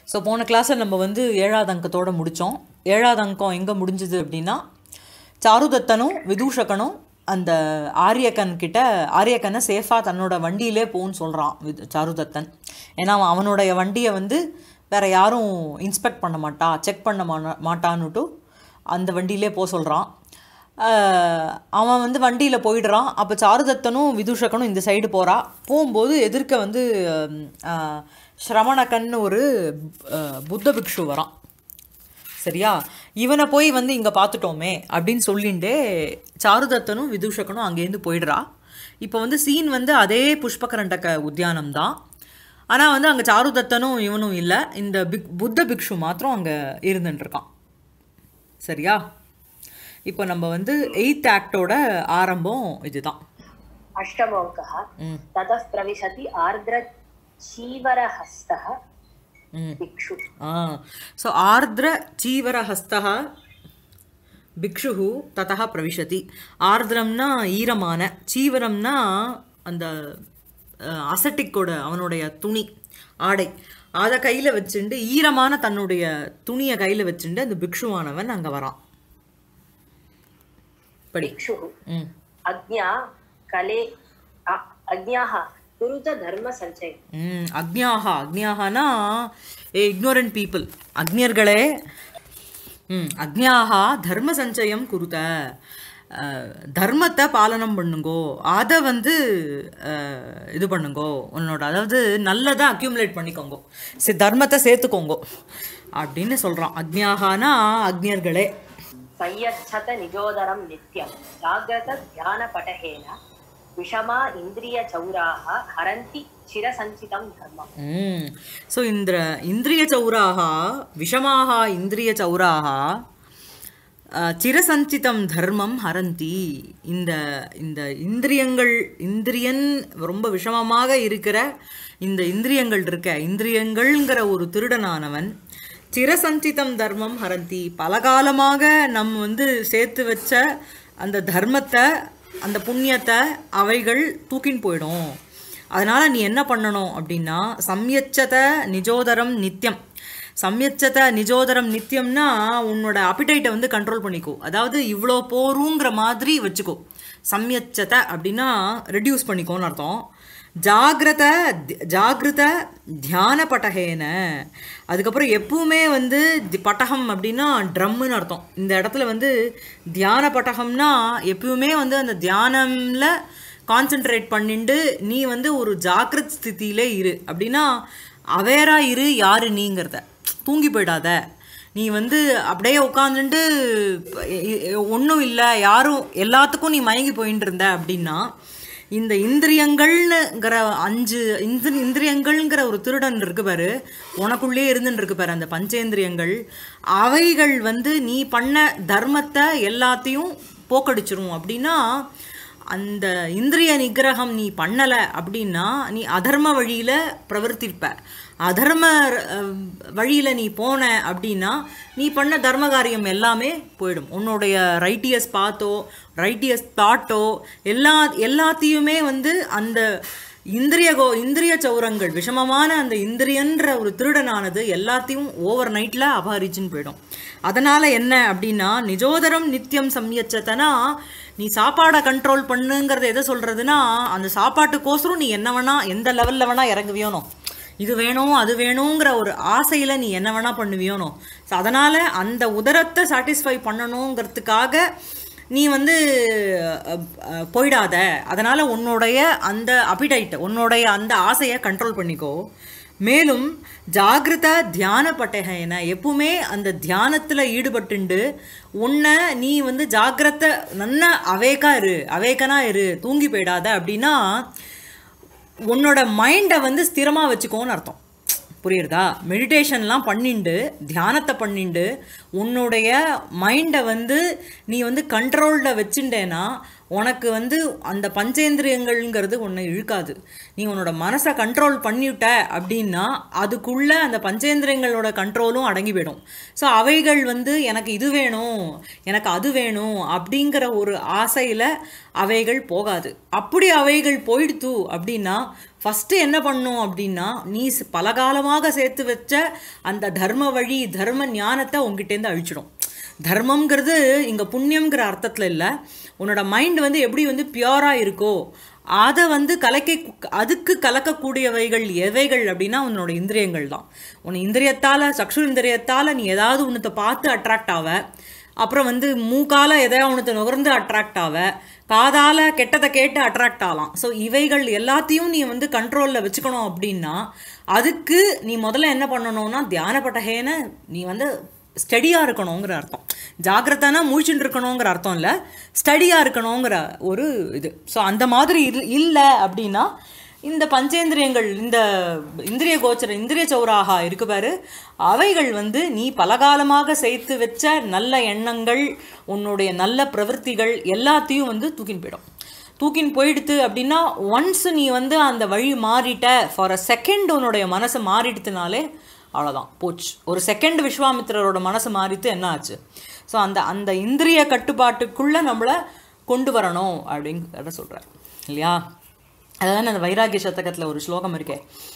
So போன கிளாஸில் நம்ம வந்து ஏழாவது அங்கத்தோட முடித்தோம் ஏழாவது அங்கம் எங்கே முடிஞ்சுது அப்படின்னா சாருதத்தனும் விதூஷகனும் அந்த ஆரியக்கன் கிட்ட ஆரியக்கனை சேஃபாக தன்னோட வண்டியிலே போன்னு சொல்கிறான் வித் சாருதத்தன் ஏன்னா அவன் அவனுடைய வண்டியை வந்து வேற யாரும் இன்ஸ்பெக்ட் பண்ண மாட்டா செக் பண்ண மா மாட்டான்னுட்டு அந்த வண்டியிலே போக சொல்கிறான் அவன் வந்து வண்டியில் போயிடுறான் அப்போ சாருதத்தனும் விதூஷகனும் இந்த சைடு போகிறா போகும்போது எதிர்க்க வந்து ஆஹ், ஸ்ரவணகன்னு ஒரு ஆஹ், புத்த பிக்ஷு வரான் சரியா இவனை போய் வந்து இங்கே பார்த்துட்டோமே அப்படின்னு சொல்லிண்டே சாருதத்தனும் விதூஷகனும் அங்கேருந்து போயிடுறா இப்போ வந்து சீன் வந்து அதே புஷ்பகரண்டக உத்தியானம் தான் ஆனால் வந்து அங்கே சாருதத்தனும் இவனும் இல்லை இந்த பிக் புத்த பிக்ஷு மாத்திரம் அங்கே இருந்துட்டு இருக்கான் சரியா இப்போ நம்ம வந்து எயித் ஆக்டோட ஆரம்பம் இதுதான் अष्टमोऽङ्कः ம் ततः प्रविशति आर्द्रचीवरहस्तः ம் भिक्षु ஆ ஸோ ஆர்திர சீவரஹஸ்தः பிக்ஷு ததா பிரவிஷதி ஆர்திரம்னா ஈரமான சீவரம்னா அந்த அசட்டிக்கோட அவனுடைய துணி ஆடை அதை கையில் வச்சுண்டு ஈரமான தன்னுடைய துணியை கையில் வச்சுண்டு அந்த பிக்ஷுவானவன் அங்கே வரான் படி भिक्षुः ம் अज्ञा कले अ- अज्ञाः कुरुत धर्मसञ्चयम् ம் அக்னியாகா அக்னியாகனா ஏ இக்னோரண்ட் பீப்புள் அக்னியர்களே ம் அக்னியாகா தர்ம சஞ்சயம் குருத அஹ், தர்மத்தை பாலனம் பண்ணுங்கோ அதை வந்து அஹ், இது பண்ணுங்கோ உன்னோட அதாவது நல்லதை அக்யூமுலேட் பண்ணிக்கோங்கோ சரி தர்மத்தை சேர்த்துக்கோங்கோ அப்படின்னு சொல்கிறான் அக்னியாகானா அக்னியர்களே संयच्छत निजोदरं नित्यं जाग्रतध्यानपटहेन विषमा इन्द्रियचौराः हरन्ति चिरसञ्चितं धर्मम् ம் ஸோ இந்த இந்திரிய சௌராக விஷமாக இந்திரிய சௌராக சிரசஞ்சிதம் தர்மம் ஹரந்தி இந்த இந்த இந்திரியங்கள் இந்திரியன் ரொம்ப விஷமமாக இருக்கிற இந்த இந்திரியங்கள் இருக்க இந்திரியங்கள்ங்கிற ஒரு திருடனானவன் சிரசஞ்சிதம் தர்மம் ஹரந்தி பல காலமாக நம் வந்து சேர்த்து வச்ச அந்த தர்மத்தை அந்த புண்ணியத்தை அவைகள் தூக்கின்னு போயிடும் அதனால நீ என்ன பண்ணணும் அப்படின்னா சம்யச்சத நிஜோதரம் நித்தியம் சம்யச்சத நிஜோதரம் நித்தியம்னா உன்னோட அப்பிடைட்டை வந்து கண்ட்ரோல் பண்ணிக்கோ அதாவது இவ்வளோ போருங்கிற மாதிரி வச்சுக்கோ சம்யச்சத அப்படின்னா ரெடியூஸ் பண்ணிக்கோன்னு அர்த்தம் ஜாகிரத தி- ஜாகிரத தியான பட்டகேன அதுக்கப்புறம் எப்பவுமே வந்து தி- பட்டகம் அப்படின்னா ட்ரம்முன்னு அர்த்தம் இந்த இடத்துல வந்து தியான பட்டகம்னா எப்பவுமே வந்து அந்த தியானம்ல கான்சென்ட்ரேட் பண்ணிண்டு நீ வந்து ஒரு ஜாக்கிரத் ஸ்திதியிலே இரு அப்படின்னா அவேரா இரு யாரு நீங்கிறத தூங்கி போயிடாத நீ வந்து அப்படியே உட்காந்துட்டு ஒன்றும் இல்லை யாரும் எல்லாத்துக்கும் நீ மயங்கி போயின்னு இருந்த அப்படின்னா இந்த இந்திரியங்கள்ங்கிற அஞ்சு இந்திரி இந்திரியங்கள்ங்கிற ஒரு திருடன் இருக்கு பாரு உனக்குள்ளேயே இருந்துன்னு இருக்கு பாரு அந்த பஞ்சேந்திரியங்கள் அவைகள் வந்து நீ பண்ண தர்மத்தை எல்லாத்தையும் போக்கடிச்சிரும் அப்படின்னா அந்த இந்திரிய நிகிரகம் நீ பண்ணல அப்படின்னா நீ அதர்ம வழியில பிரவர்த்திப்ப அதர்ம அஹ், வழியில நீ போன அப்படின்னா நீ பண்ண தர்ம காரியம் எல்லாமே போயிடும் உன்னுடைய ரைட்டியஸ் பாத்தோ ரைட்டியஸ் தாட்டோ எல்லா எல்லாத்தையுமே வந்து அந்த இந்திரிய கோ இந்திரிய சௌரங்கள் விஷமமான அந்த இந்திரியன்ற ஒரு திருடனானது எல்லாத்தையும் ஓவர் நைட்ல அபகரிச்சுன்னு போயிடும் அதனால என்ன அப்படின்னா நிஜோதரம் நித்தியம் சம்யச்சத்தனா நீ சாப்பாடை கண்ட்ரோல் பண்ணுங்கிறத எதை சொல்றதுன்னா அந்த சாப்பாட்டுக்கோசரம் நீ என்ன வேணா எந்த லெவல்ல வேணா இறங்குவியோனோ இது வேணும் அது வேணுங்கிற ஒரு ஆசையில நீ என்ன வேணா பண்ணுவியோனோ ஸோ அதனால அந்த உதரத்தை சாட்டிஸ்ஃபை பண்ணணுங்கிறதுக்காக நீ வந்து அஹ், அஹ், போயிடாத அதனால உன்னுடைய அந்த அபிடைட் உன்னுடைய அந்த ஆசையை கண்ட்ரோல் பண்ணிக்கோ மேலும் ஜாகிரத தியான பட்டகன எப்பவுமே அந்த தியானத்துல ஈடுபட்டுண்டு உன்னை நீ வந்து ஜாகிரத நன்ன அவேக்கா இரு அவேக்கனா இரு தூங்கி போயிடாத அப்படின்னா உன்னோட மைண்டை வந்து ஸ்திரமா வச்சுக்கோன்னு அர்த்தம் புரியுறதா மெடிடேஷன்லாம் பண்ணிண்டு தியானத்தை பண்ணிண்டு உன்னுடைய மைண்டை வந்து நீ வந்து கண்ட்ரோல்ட வச்சுட்டேன்னா உனக்கு வந்து அந்த பஞ்சேந்திரியங்கள்ங்கிறது உன்னை இழுக்காது நீ உன்னோட மனசை கண்ட்ரோல் பண்ணிவிட்ட அப்படின்னா அதுக்குள்ள அந்த பஞ்சேந்திரியங்களோட கண்ட்ரோலும் அடங்கி போயிடும் ஸோ அவைகள் வந்து எனக்கு இது வேணும் எனக்கு அது வேணும் அப்படிங்கிற ஒரு ஆசையில் அவைகள் போகாது அப்படி அவைகள் போயிடுத்து அப்படின்னா ஃபஸ்ட்டு என்ன பண்ணும் அப்படின்னா நீ ஸ்- பலகாலமாக சேர்த்து வச்ச அந்த தர்ம வழி தர்ம ஞானத்தை உங்ககிட்டேருந்து அழிச்சிடும் தர்மம்ங்கிறது இங்கே புண்ணியம்ங்கிற அர்த்தத்தில் இல்லை உன்னோட மைண்ட் வந்து எப்படி வந்து பியூராக இருக்கோ அதை வந்து கலக்கி அதுக்கு கலக்கக்கூடியவைகள் எவைகள் அப்படின்னா உன்னோட இந்திரியங்கள் தான் உன் இந்திரியத்தால் சக்ஷு இந்திரியத்தால் நீ ஏதாவது ஒன்றத்தை பார்த்து அட்ராக்ட் ஆவ அப்புறம் வந்து மூக்கால எதையா ஒன்றத்தை நுகர்ந்து அட்ராக்ட் ஆவ காதால கெட்டதை கேட்டு அட்ராக்ட் ஆகலாம் ஸோ இவைகள் எல்லாத்தையும் நீ வந்து கண்ட்ரோலில் வச்சுக்கணும் அப்படின்னா அதுக்கு நீ முதல்ல என்ன பண்ணணும்னா தியானப்பட்டகேன நீ வந்து ஸ்டடியாக இருக்கணுங்கிற அர்த்தம் ஜாக்கிரதானா முழிச்சுட்டு இருக்கணுங்கிற அர்த்தம் இல்லை ஸ்டடியாக இருக்கணுங்கிற ஒரு இது ஸோ அந்த மாதிரி இரு இல்லை அப்படின்னா இந்த பஞ்சேந்திரியங்கள் இந்த இந்திரிய கோச்சர இந்திரிய சௌராகா இருக்கு பாரு அவைகள் வந்து நீ பலகாலமாக சேர்த்து வச்ச நல்ல எண்ணங்கள் உன்னுடைய நல்ல பிரவൃத்திகள் எல்லாத்தையும் வந்து தூக்கின்னு போயிடும் தூக்கின்னு போயிடுத்து அப்படின்னா ஒன்ஸ் நீ வந்து அந்த வழி மாறிட்ட ஃபார் அ செகண்ட் உன்னுடைய மனசு மாறிடுத்துனாலே அவ்வளோதான் போச்சு ஒரு செகண்ட் விஸ்வாமித்திரரோட மனசு மாறித்து என்ன ஆச்சு ஸோ அந்த அந்த இந்திரிய கட்டுப்பாட்டுக்குள்ளே நம்மளை கொண்டு வரணும் அப்படிங்கிறத சொல்கிறார் இல்லையா அதான் அந்த வைராகிய சதகத்தில் ஒரு ஸ்லோகம் இருக்கே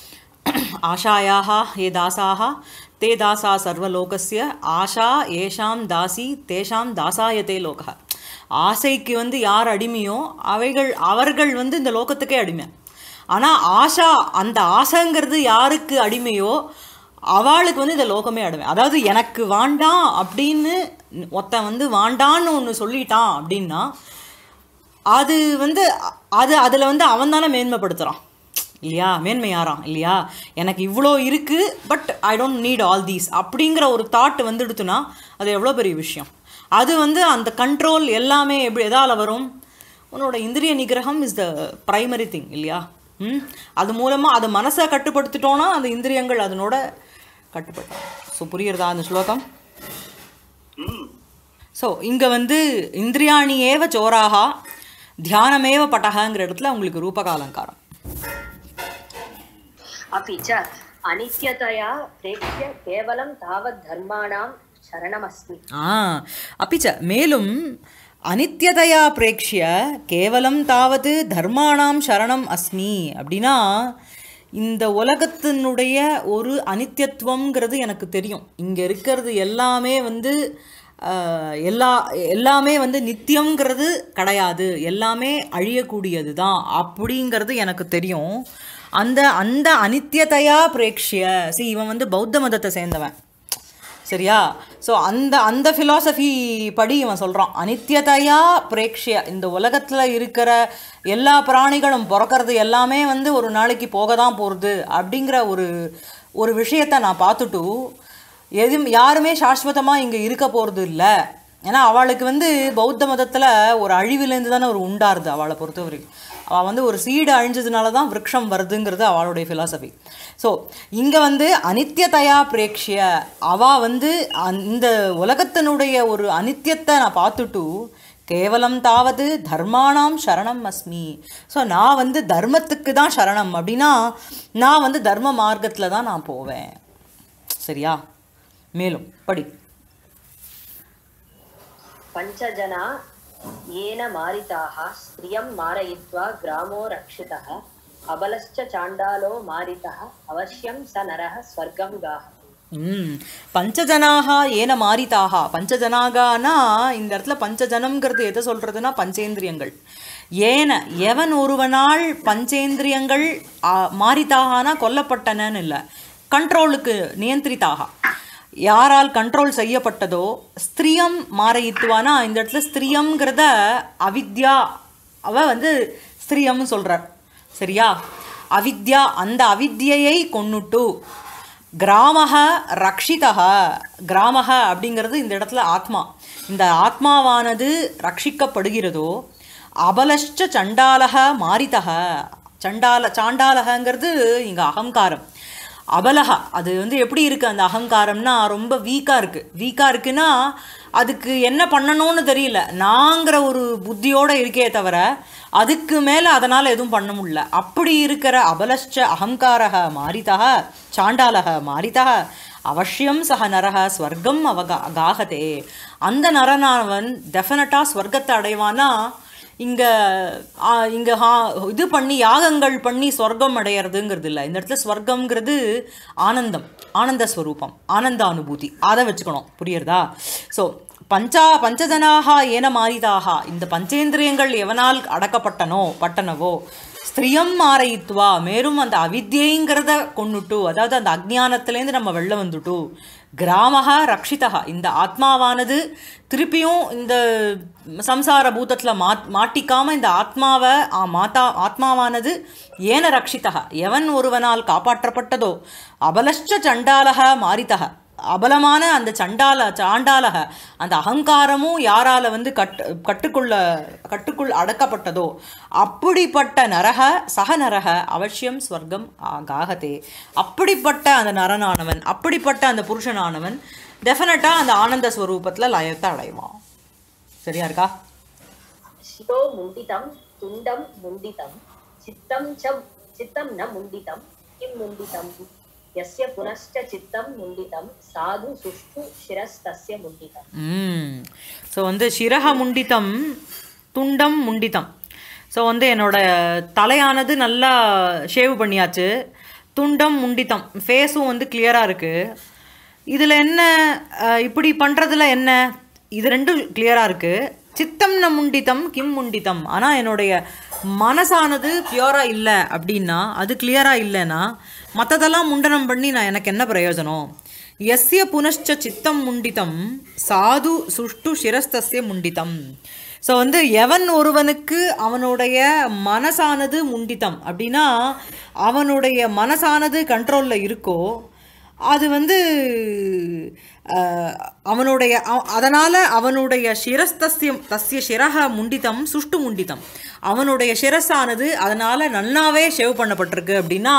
ஆஷாயாக ஏ தாசாக தே தாசா சர்வலோகஸ்ய ஆஷா ஏஷாம் தாசி தேஷாம் தாசாயத்தே லோக ஆசைக்கு வந்து யார் அடிமையோ அவைகள் அவர்கள் வந்து இந்த லோகத்துக்கே அடிமை ஆனால் ஆஷா அந்த ஆசைங்கிறது யாருக்கு அடிமையோ அவளுக்கு வந்து இந்த லோகமே அடிமை அதாவது எனக்கு வாண்டாம் அப்படின்னு ஒருத்தன் வந்து வாண்டான்னு ஒன்று சொல்லிட்டான் அப்படின்னா அது வந்து அ- அது அதில் வந்து அவன் தானே மேன்மைப்படுத்துகிறான் இல்லையா மேன்மையாரான் இல்லையா எனக்கு இவ்வளோ இருக்குது but I don't need all these அப்படிங்கிற ஒரு தாட் வந்துடுத்துனா அது எவ்வளோ பெரிய விஷயம் அது வந்து அந்த கண்ட்ரோல் எல்லாமே எப்படி எதால் வரும் உன்னோட இந்திரிய நிகிரகம் இஸ் த ப்ரைமரி திங் இல்லையா ம் அது மூலமாக அது மனசை கட்டுப்படுத்திட்டோன்னா அந்த இந்திரியங்கள் அதனோட கட்டுப்பட்டோம் ஸோ புரியுறதா அந்த ஸ்லோகம் ஸோ இங்கே வந்து இந்திரியாணி ஏவ சோராகா தியானமேவ பட்டகங்கிற இடத்துல உங்களுக்கு ரூபகாலங்காரம் अपि च अनित्यतया प्रेक्ष्य केवलं तावत् धर्माणां शरणमस्मि ஆ அப்பிச்ச மேலும் அனித்யதையா பிரேக்ஷிய கேவலம் தாவது தர்மாணாம் சரணம் அஸ்மி அப்படின்னா இந்த உலகத்தினுடைய ஒரு அனித்தியத்துவங்கிறது எனக்கு தெரியும் இங்கே இருக்கிறது எல்லாமே வந்து ஆஹ், எல்லா எல்லாமே வந்து நித்தியங்கிறது கிடையாது எல்லாமே அழியக்கூடியது தான் அப்படிங்கிறது எனக்கு தெரியும் அந்த அந்த அனித்தியதையா பிரேக்ஷிய see இவன் வந்து பௌத்த மதத்தை சேர்ந்தவன் சரியா ஸோ அந்த அந்த ஃபிலாசபி படி இவன் சொல்கிறான் அனித்தியதையா பிரேக்ஷிய இந்த உலகத்தில் இருக்கிற எல்லா பிராணிகளும் பிறக்கிறது எல்லாமே வந்து ஒரு நாளைக்கு போக தான் போகிறது அப்படிங்கிற ஒரு ஒரு விஷயத்தை நான் பார்த்துட்டு எது யாருமே சாஸ்வதமாக இங்கே இருக்க போகிறது இல்லை ஏன்னா அவளுக்கு வந்து பௌத்த மதத்தில் ஒரு அழிவிலேருந்து தானே ஒரு உண்டாருது அவளை பொறுத்தவரைக்கும் அவள் வந்து ஒரு சீடு அழிஞ்சதுனால தான் விருட்சம் வருதுங்கிறது அவளுடைய ஃபிலாசபி ஸோ இங்கே வந்து அனித்தியதையா பிரேக்ஷிய அவள் வந்து அந்த உலகத்தினுடைய ஒரு அனித்தியத்தை நான் பார்த்துட்டு கேவலம் தாவது தர்மானாம் சரணம் அஸ்மி ஸோ நான் வந்து தர்மத்துக்கு தான் சரணம் அப்படின்னா நான் வந்து தர்ம மார்க்கத்தில் தான் நான் போவேன் சரியா மேலும் படி पञ्चजना येन मारिताः स्त्रियं मारयित्वा ग्रामो रक्षितः अबलश्च चाण्डालो मारितः अवश्यं स नरः स्वर्गं गाः ம் பஞ்சஜனாக ஏன மாறிதாக பஞ்சஜனாகனா இந்த இடத்துல பஞ்சஜனம்ங்கிறது எதை சொல்கிறதுனா பஞ்சேந்திரியங்கள் ஏன எவன் ஒருவனால் பஞ்சேந்திரியங்கள் ஆ, மாறித்தாகனா கொல்லப்பட்டனன்னு இல்லை கண்ட்ரோலுக்கு நியந்திரித்தாக யாரால் கண்ட்ரோல் செய்யப்பட்டதோ ஸ்திரியம் மாறயித்துவானா இந்த இடத்துல ஸ்திரியம்ங்கிறத அவித்யா அவ வந்து ஸ்திரியம்னு சொல்கிறார் சரியா அவித்யா அந்த அவித்யையை கொன்னுட்டு கிராமக ரக்ஷிதக கிராமக அப்படிங்கிறது இந்த இடத்துல ஆத்மா இந்த ஆத்மாவானது ரட்சிக்கப்படுகிறதோ அபலஷ்ட சண்டாலக மாரிதக சண்டால சாண்டாலகங்கிறது இங்கே அகங்காரம் அபலக அது வந்து எப்படி இருக்குது அந்த அகங்காரம்னா ரொம்ப வீக்காக இருக்குது வீக்காக இருக்குன்னா அதுக்கு என்ன பண்ணணும்னு தெரியல நாங்கிற ஒரு புத்தியோடு இருக்கே தவிர அதுக்கு மேலே அதனால் எதுவும் பண்ண முடியல அப்படி இருக்கிற அபலஷ்ட அகங்காரக மாரிதக சாண்டாலக மாரிதக அவசியம் சக நரக ஸ்வர்க்கம் அவகா காகதே அந்த நரனானவன் டெஃபினட்டாக ஸ்வர்க்கத்தை அடைவானா இங்கே இங்கே ஹா இது பண்ணி யாகங்கள் பண்ணி ஸ்வர்க்கம் அடையிறதுங்கிறது இல்லை இந்த இடத்துல ஸ்வர்க்கம்ங்கிறது ஆனந்தம் ஆனந்த ஸ்வரூபம் ஆனந்த அனுபூதி அதை வச்சுக்கணும் புரியுறதா ஸோ பஞ்சா பஞ்சஜனாக ஏன மாறிதாக இந்த பஞ்சேந்திரியங்கள் எவனால் அடக்கப்பட்டனோ பட்டனவோ ஸ்திரியம் மாறயித்வா மேலும் அந்த அவித்யைங்கிறத கொண்டுட்டு அதாவது அந்த அஜ்ஞானத்திலேருந்து நம்ம வெளில வந்துட்டு கிராமக ரக்ஷிதா இந்த ஆத்மாவானது திருப்பியும் இந்த சம்சார பூதத்தில் மா மாட்டிக்காம இந்த ஆத்மாவை ஆ, மாதா ஆத்மாவானது ஏன ரக்ஷிதா எவன் ஒருவனால் காப்பாற்றப்பட்டதோ அபலஷ்ட சண்டாலக மாரிதக அபலமான அந்த சண்டால சாண்டாலக அந்த அகங்காரமும் யாரால வந்து கட் கட்டுக்குள்ள கட்டுக்குள் அடக்கப்பட்டதோ அப்படிப்பட்ட நரக சக நரக அவசியம் ஸ்வர்க்கம் ஆகாகதே அப்படிப்பட்ட அந்த நரனானவன் அப்படிப்பட்ட அந்த புருஷனானவன் டெஃபினட்டாக அந்த ஆனந்த ஸ்வரூபத்தில் லயத்தை அடைவான் சரியா இருக்கா शिरो मुण्डितं तुण्डं मुण्डितं चित्तं च चित्तं न मुण्डितं किं मुण्डितं यस्य पुनश्च चित्तं मुण्डितं साधु सुष्ठु शिरस्तस्य मुण्डितम् ம் ஸோ வந்து சிரக முண்டிதம் துண்டம் முண்டிதம் ஸோ வந்து என்னோட தலையானது நல்லா ஷேவ் பண்ணியாச்சு துண்டம் முண்டிதம் ஃபேஸும் வந்து கிளியராக இருக்குது இதில் என்ன அஹ், இப்படி பண்ணுறதுல என்ன இது ரெண்டும் கிளியராக இருக்குது சித்தம் ந முண்டிதம் கிம் முண்டிதம் ஆனால் என்னுடைய மனசானது பியூராக இல்லை அப்படின்னா அது கிளியராக இல்லைன்னா மற்றதெல்லாம் முண்டனம் பண்ணி நான் எனக்கு என்ன பிரயோஜனம் எஸ்ய புனశ్చ சித்தம் முண்டிதம் சாது சுஷ்டு சிரஸ்தஸ்ய முண்டிதம் ஸோ வந்து எவன் ஒருவனுக்கு அவனுடைய மனசானது முண்டிதம் அப்படின்னா அவனுடைய மனசானது கண்ட்ரோலில் இருக்கோ அது வந்து அஹ், அவனுடைய அவ- அதனால அவனுடைய சிரஸ்தஸ்ய தஸ்ய சிரக முண்டிதம் சுஷ்டு முண்டிதம் அவனுடைய சிரஸானது அதனால நன்னாவே ஷேவ் பண்ணப்பட்டிருக்கு அப்படின்னா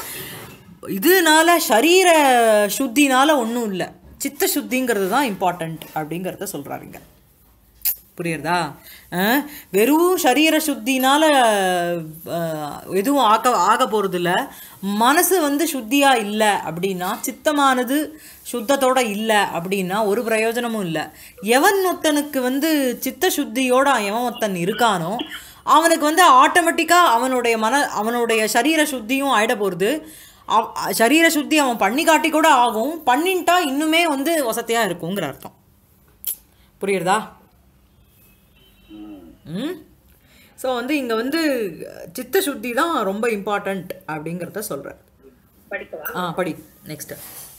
இதனால சரீர சுத்தினால ஒன்றும் இல்லை சித்த சுத்திங்கிறது தான் இம்பார்ட்டண்ட் அப்படிங்கிறத சொல்கிறாருங்க புரியுறதா அஹ், வெறும் சரீர சுத்தினால அஹ், எதுவும் ஆக்க ஆக போகிறதில்ல மனசு வந்து சுத்தியாக இல்லை அப்படின்னா சித்தமானது சுத்தத்தோட இல்லை அப்படின்னா ஒரு பிரயோஜனமும் இல்லை எவன் ஒருத்தனுக்கு வந்து சித்த சுத்தியோட எவன் ஒருத்தன் இருக்கானோ அவனுக்கு வந்து ஆட்டோமேட்டிக்காக அவனுடைய மன அவனுடைய சரீர சுத்தியும் ஆயிட போகிறது அவ் சரீர சுத்தி அவன் பண்ணி காட்டி கூட ஆகும் பண்ணின்ட்டா இன்னுமே வந்து வசதியாக இருக்குங்கிற அர்த்தம் புரியுறதா ம் ஸோ வந்து இங்கே வந்து சித்த சுத்தி தான் ரொம்ப இம்பார்ட்டண்ட் அப்படிங்கிறத சொல்கிறேன் படிக்கவா ஆ படி நெக்ஸ்ட்டு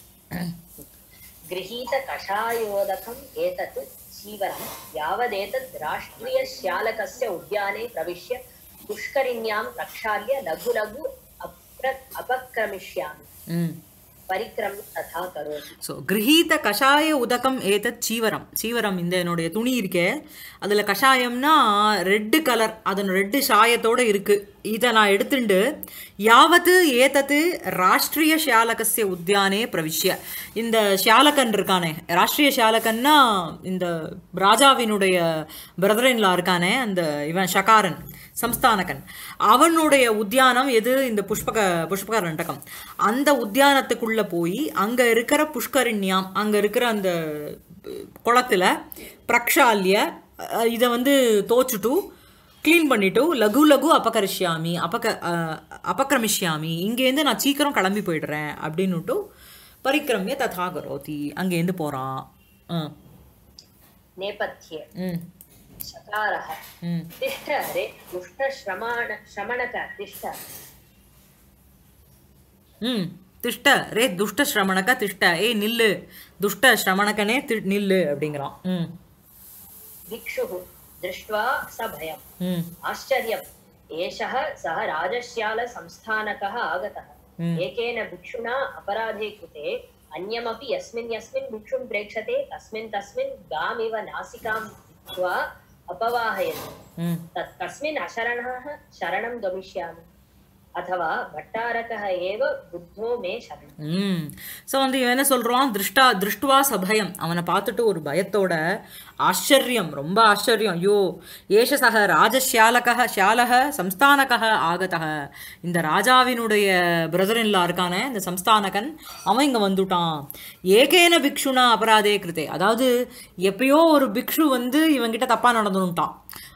गृहीतकषायोदकम् एतत् चीवरं यावदेतत् राष्ट्रियश्यालकस्य उद्याने प्रविश्य पुष्करिण्यां प्रक्षाल्य लघु लघु अप्र अपक्रमिष्यामि ம் परिक्रम्य तथा करोति ஸோ கிரகீத கஷாய உதகம் ஏதத் சீவரம் சீவரம் இந்த என்னுடைய துணி இருக்கே அதில் கஷாயம்னா ரெட்டு கலர் அதன் ரெட்டு சாயத்தோடு இருக்குது இதை நான் எடுத்துண்டு யாவத்து ஏதத்து ராஷ்ட்ரிய ஷியாலகஸ்ய உத்தியானே பிரவிஷ்ய இந்த ஷியாலகன் இருக்கானே ராஷ்ட்ரிய ஷியாலகன்னா இந்த ராஜாவினுடைய பிரதரின்லா இருக்கானே அந்த இவன் ஷகாரன் சம்ஸ்தானகன் அவனுடைய உத்தியானம் எது இந்த புஷ்பக புஷ்பகரண்டகம் அந்த உத்தியானத்துக்குள்ள போய் அங்க இருக்கிற புஷ்கரிண்யாம் அங்க இருக்கிற அந்த குளத்துல பிரக்ஷால்ய அஹ், இதை வந்து தோச்சுட்டு க்ளீன் பண்ணிட்டு லகு லகு அபகரிஷ்யாமி அபக அஹ், அபக்ரமிஷ்யாமி இங்கேருந்து நான் சீக்கிரம் கிளம்பி போயிடுறேன் அப்படின்னுட்டு பரிக்கிரமிய ததா கரோதி அங்கேருந்து போகிறான் ம் नेपथ्ये ம் चकारः ம் तिष्ठ हरे दुष्टश्रमाण श्रमणक तिष्ठ ம் திஷ்ட ரே துஷ்ட ஸ்ரமணக்க திஷ்ட ஏய் நில்லு துஷ்ட ஸ்ரமணக்கனே தி நில்லு அப்படிங்கிறான் ம் भिक्षुः दृष्ट्वा स भयम् ம் आश्चर्यम् एषः सः राजश्यालसंस्थानकः आगतः Hmm. एकेन भिक्षुणा अपराधे कृते अन्यमपि यस्मिन् यस्मिन् भिक्षुं प्रेक्षते तस्मिन् तस्मिन् गामिव नासिकां भित्त्वा अपवाहयति ம் तत् कस्मिन् अशरणः शरणं गमिष्यामि अथवा भट्टारकः एव बुद्धो मे शरणम् ம் ஸோ வந்து இவன் என்ன சொல்கிறான் திருஷ்டா திருஷ்டுவா சபயம் அவனை பார்த்துட்டு ஒரு பயத்தோட ஆச்சரியம் ரொம்ப ஆச்சரியம் ஐயோ ஏஷ சக ராஜஷியாலக ஷியாலக சம்ஸ்தானக ஆகதக இந்த ராஜாவினுடைய பிரதரின்லா இருக்கானே இந்த சம்ஸ்தானகன் அவன் இங்கே வந்துட்டான் ஏகேன பிக்ஷுனா அபராதே கிருதே அதாவது எப்பயோ ஒரு பிக்ஷு வந்து இவன்கிட்ட தப்பாக நடந்துட்டான்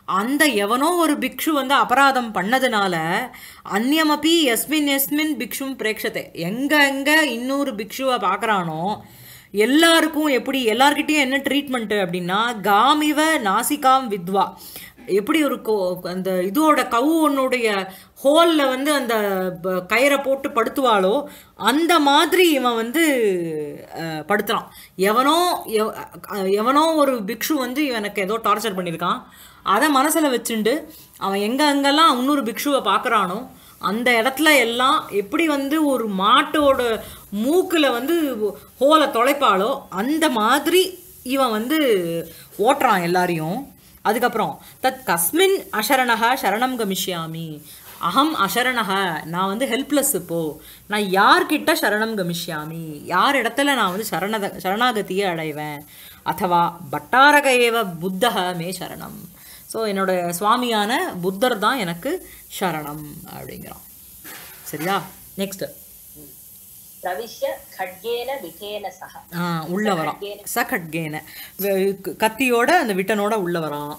அந்த எவனோ ஒரு பிக்ஷு வந்து அபராதம் பண்ணதுனால அந்நியமப்பி எஸ்மின் எஸ்மின் பிக்ஷும் பிரேக்ஷத்தை எங்க எங்க இன்னொரு பிக்ஷுவை பார்க்கறானோ எல்லாருக்கும் எப்படி எல்லார்கிட்டயும் என்ன ட்ரீட்மெண்ட் அப்படின்னா காமிவ நாசிகாம் வித்வா எப்படி ஒரு கோ- அந்த இதோட கவு ஒன்னுடைய ஹோல்ல வந்து அந்த ப- கயிறை போட்டு படுத்துவாளோ அந்த மாதிரி இவன் வந்து அஹ், படுத்துறான் எவனோ எவ- அஹ், எவனோ ஒரு பிக்ஷு வந்து இவனுக்கு ஏதோ டார்ச்சர் பண்ணியிருக்கான் அதை மனசில் வச்சுண்டு அவன் எங்க அங்கெல்லாம் இன்னொரு பிக்ஷுவை பார்க்குறானோ அந்த இடத்துல எல்லாம் எப்படி வந்து ஒரு மாட்டோட மூக்கில் வந்து ஹோலை தொலைப்பாளோ அந்த மாதிரி இவன் வந்து ஓட்டுறான் எல்லாரையும் அதுக்கப்புறம் தத் கஸ்மின் அசரணக சரணம் கமிஷ்யாமி அகம் அசரணக நான் வந்து ஹெல்ப்லெஸ் இப்போ நான் யார்கிட்ட சரணம் கமிஷ்யாமி யார் இடத்துல நான் வந்து சரணத சரணாகதியை அடைவேன் அதவா பட்டாரக ஏவ புத்தக மே சரணம் ஸோ என்னோட சுவாமியான புத்தர் தான் எனக்கு சரணம் அப்படிங்கிறான் சரியா நெக்ஸ்ட் பிரவிஷ்ய खड्गेन விட்டேன சக உள்ள வரான் சகட்கேன வெ- கத்தியோட அந்த விட்டனோட உள்ள வரான்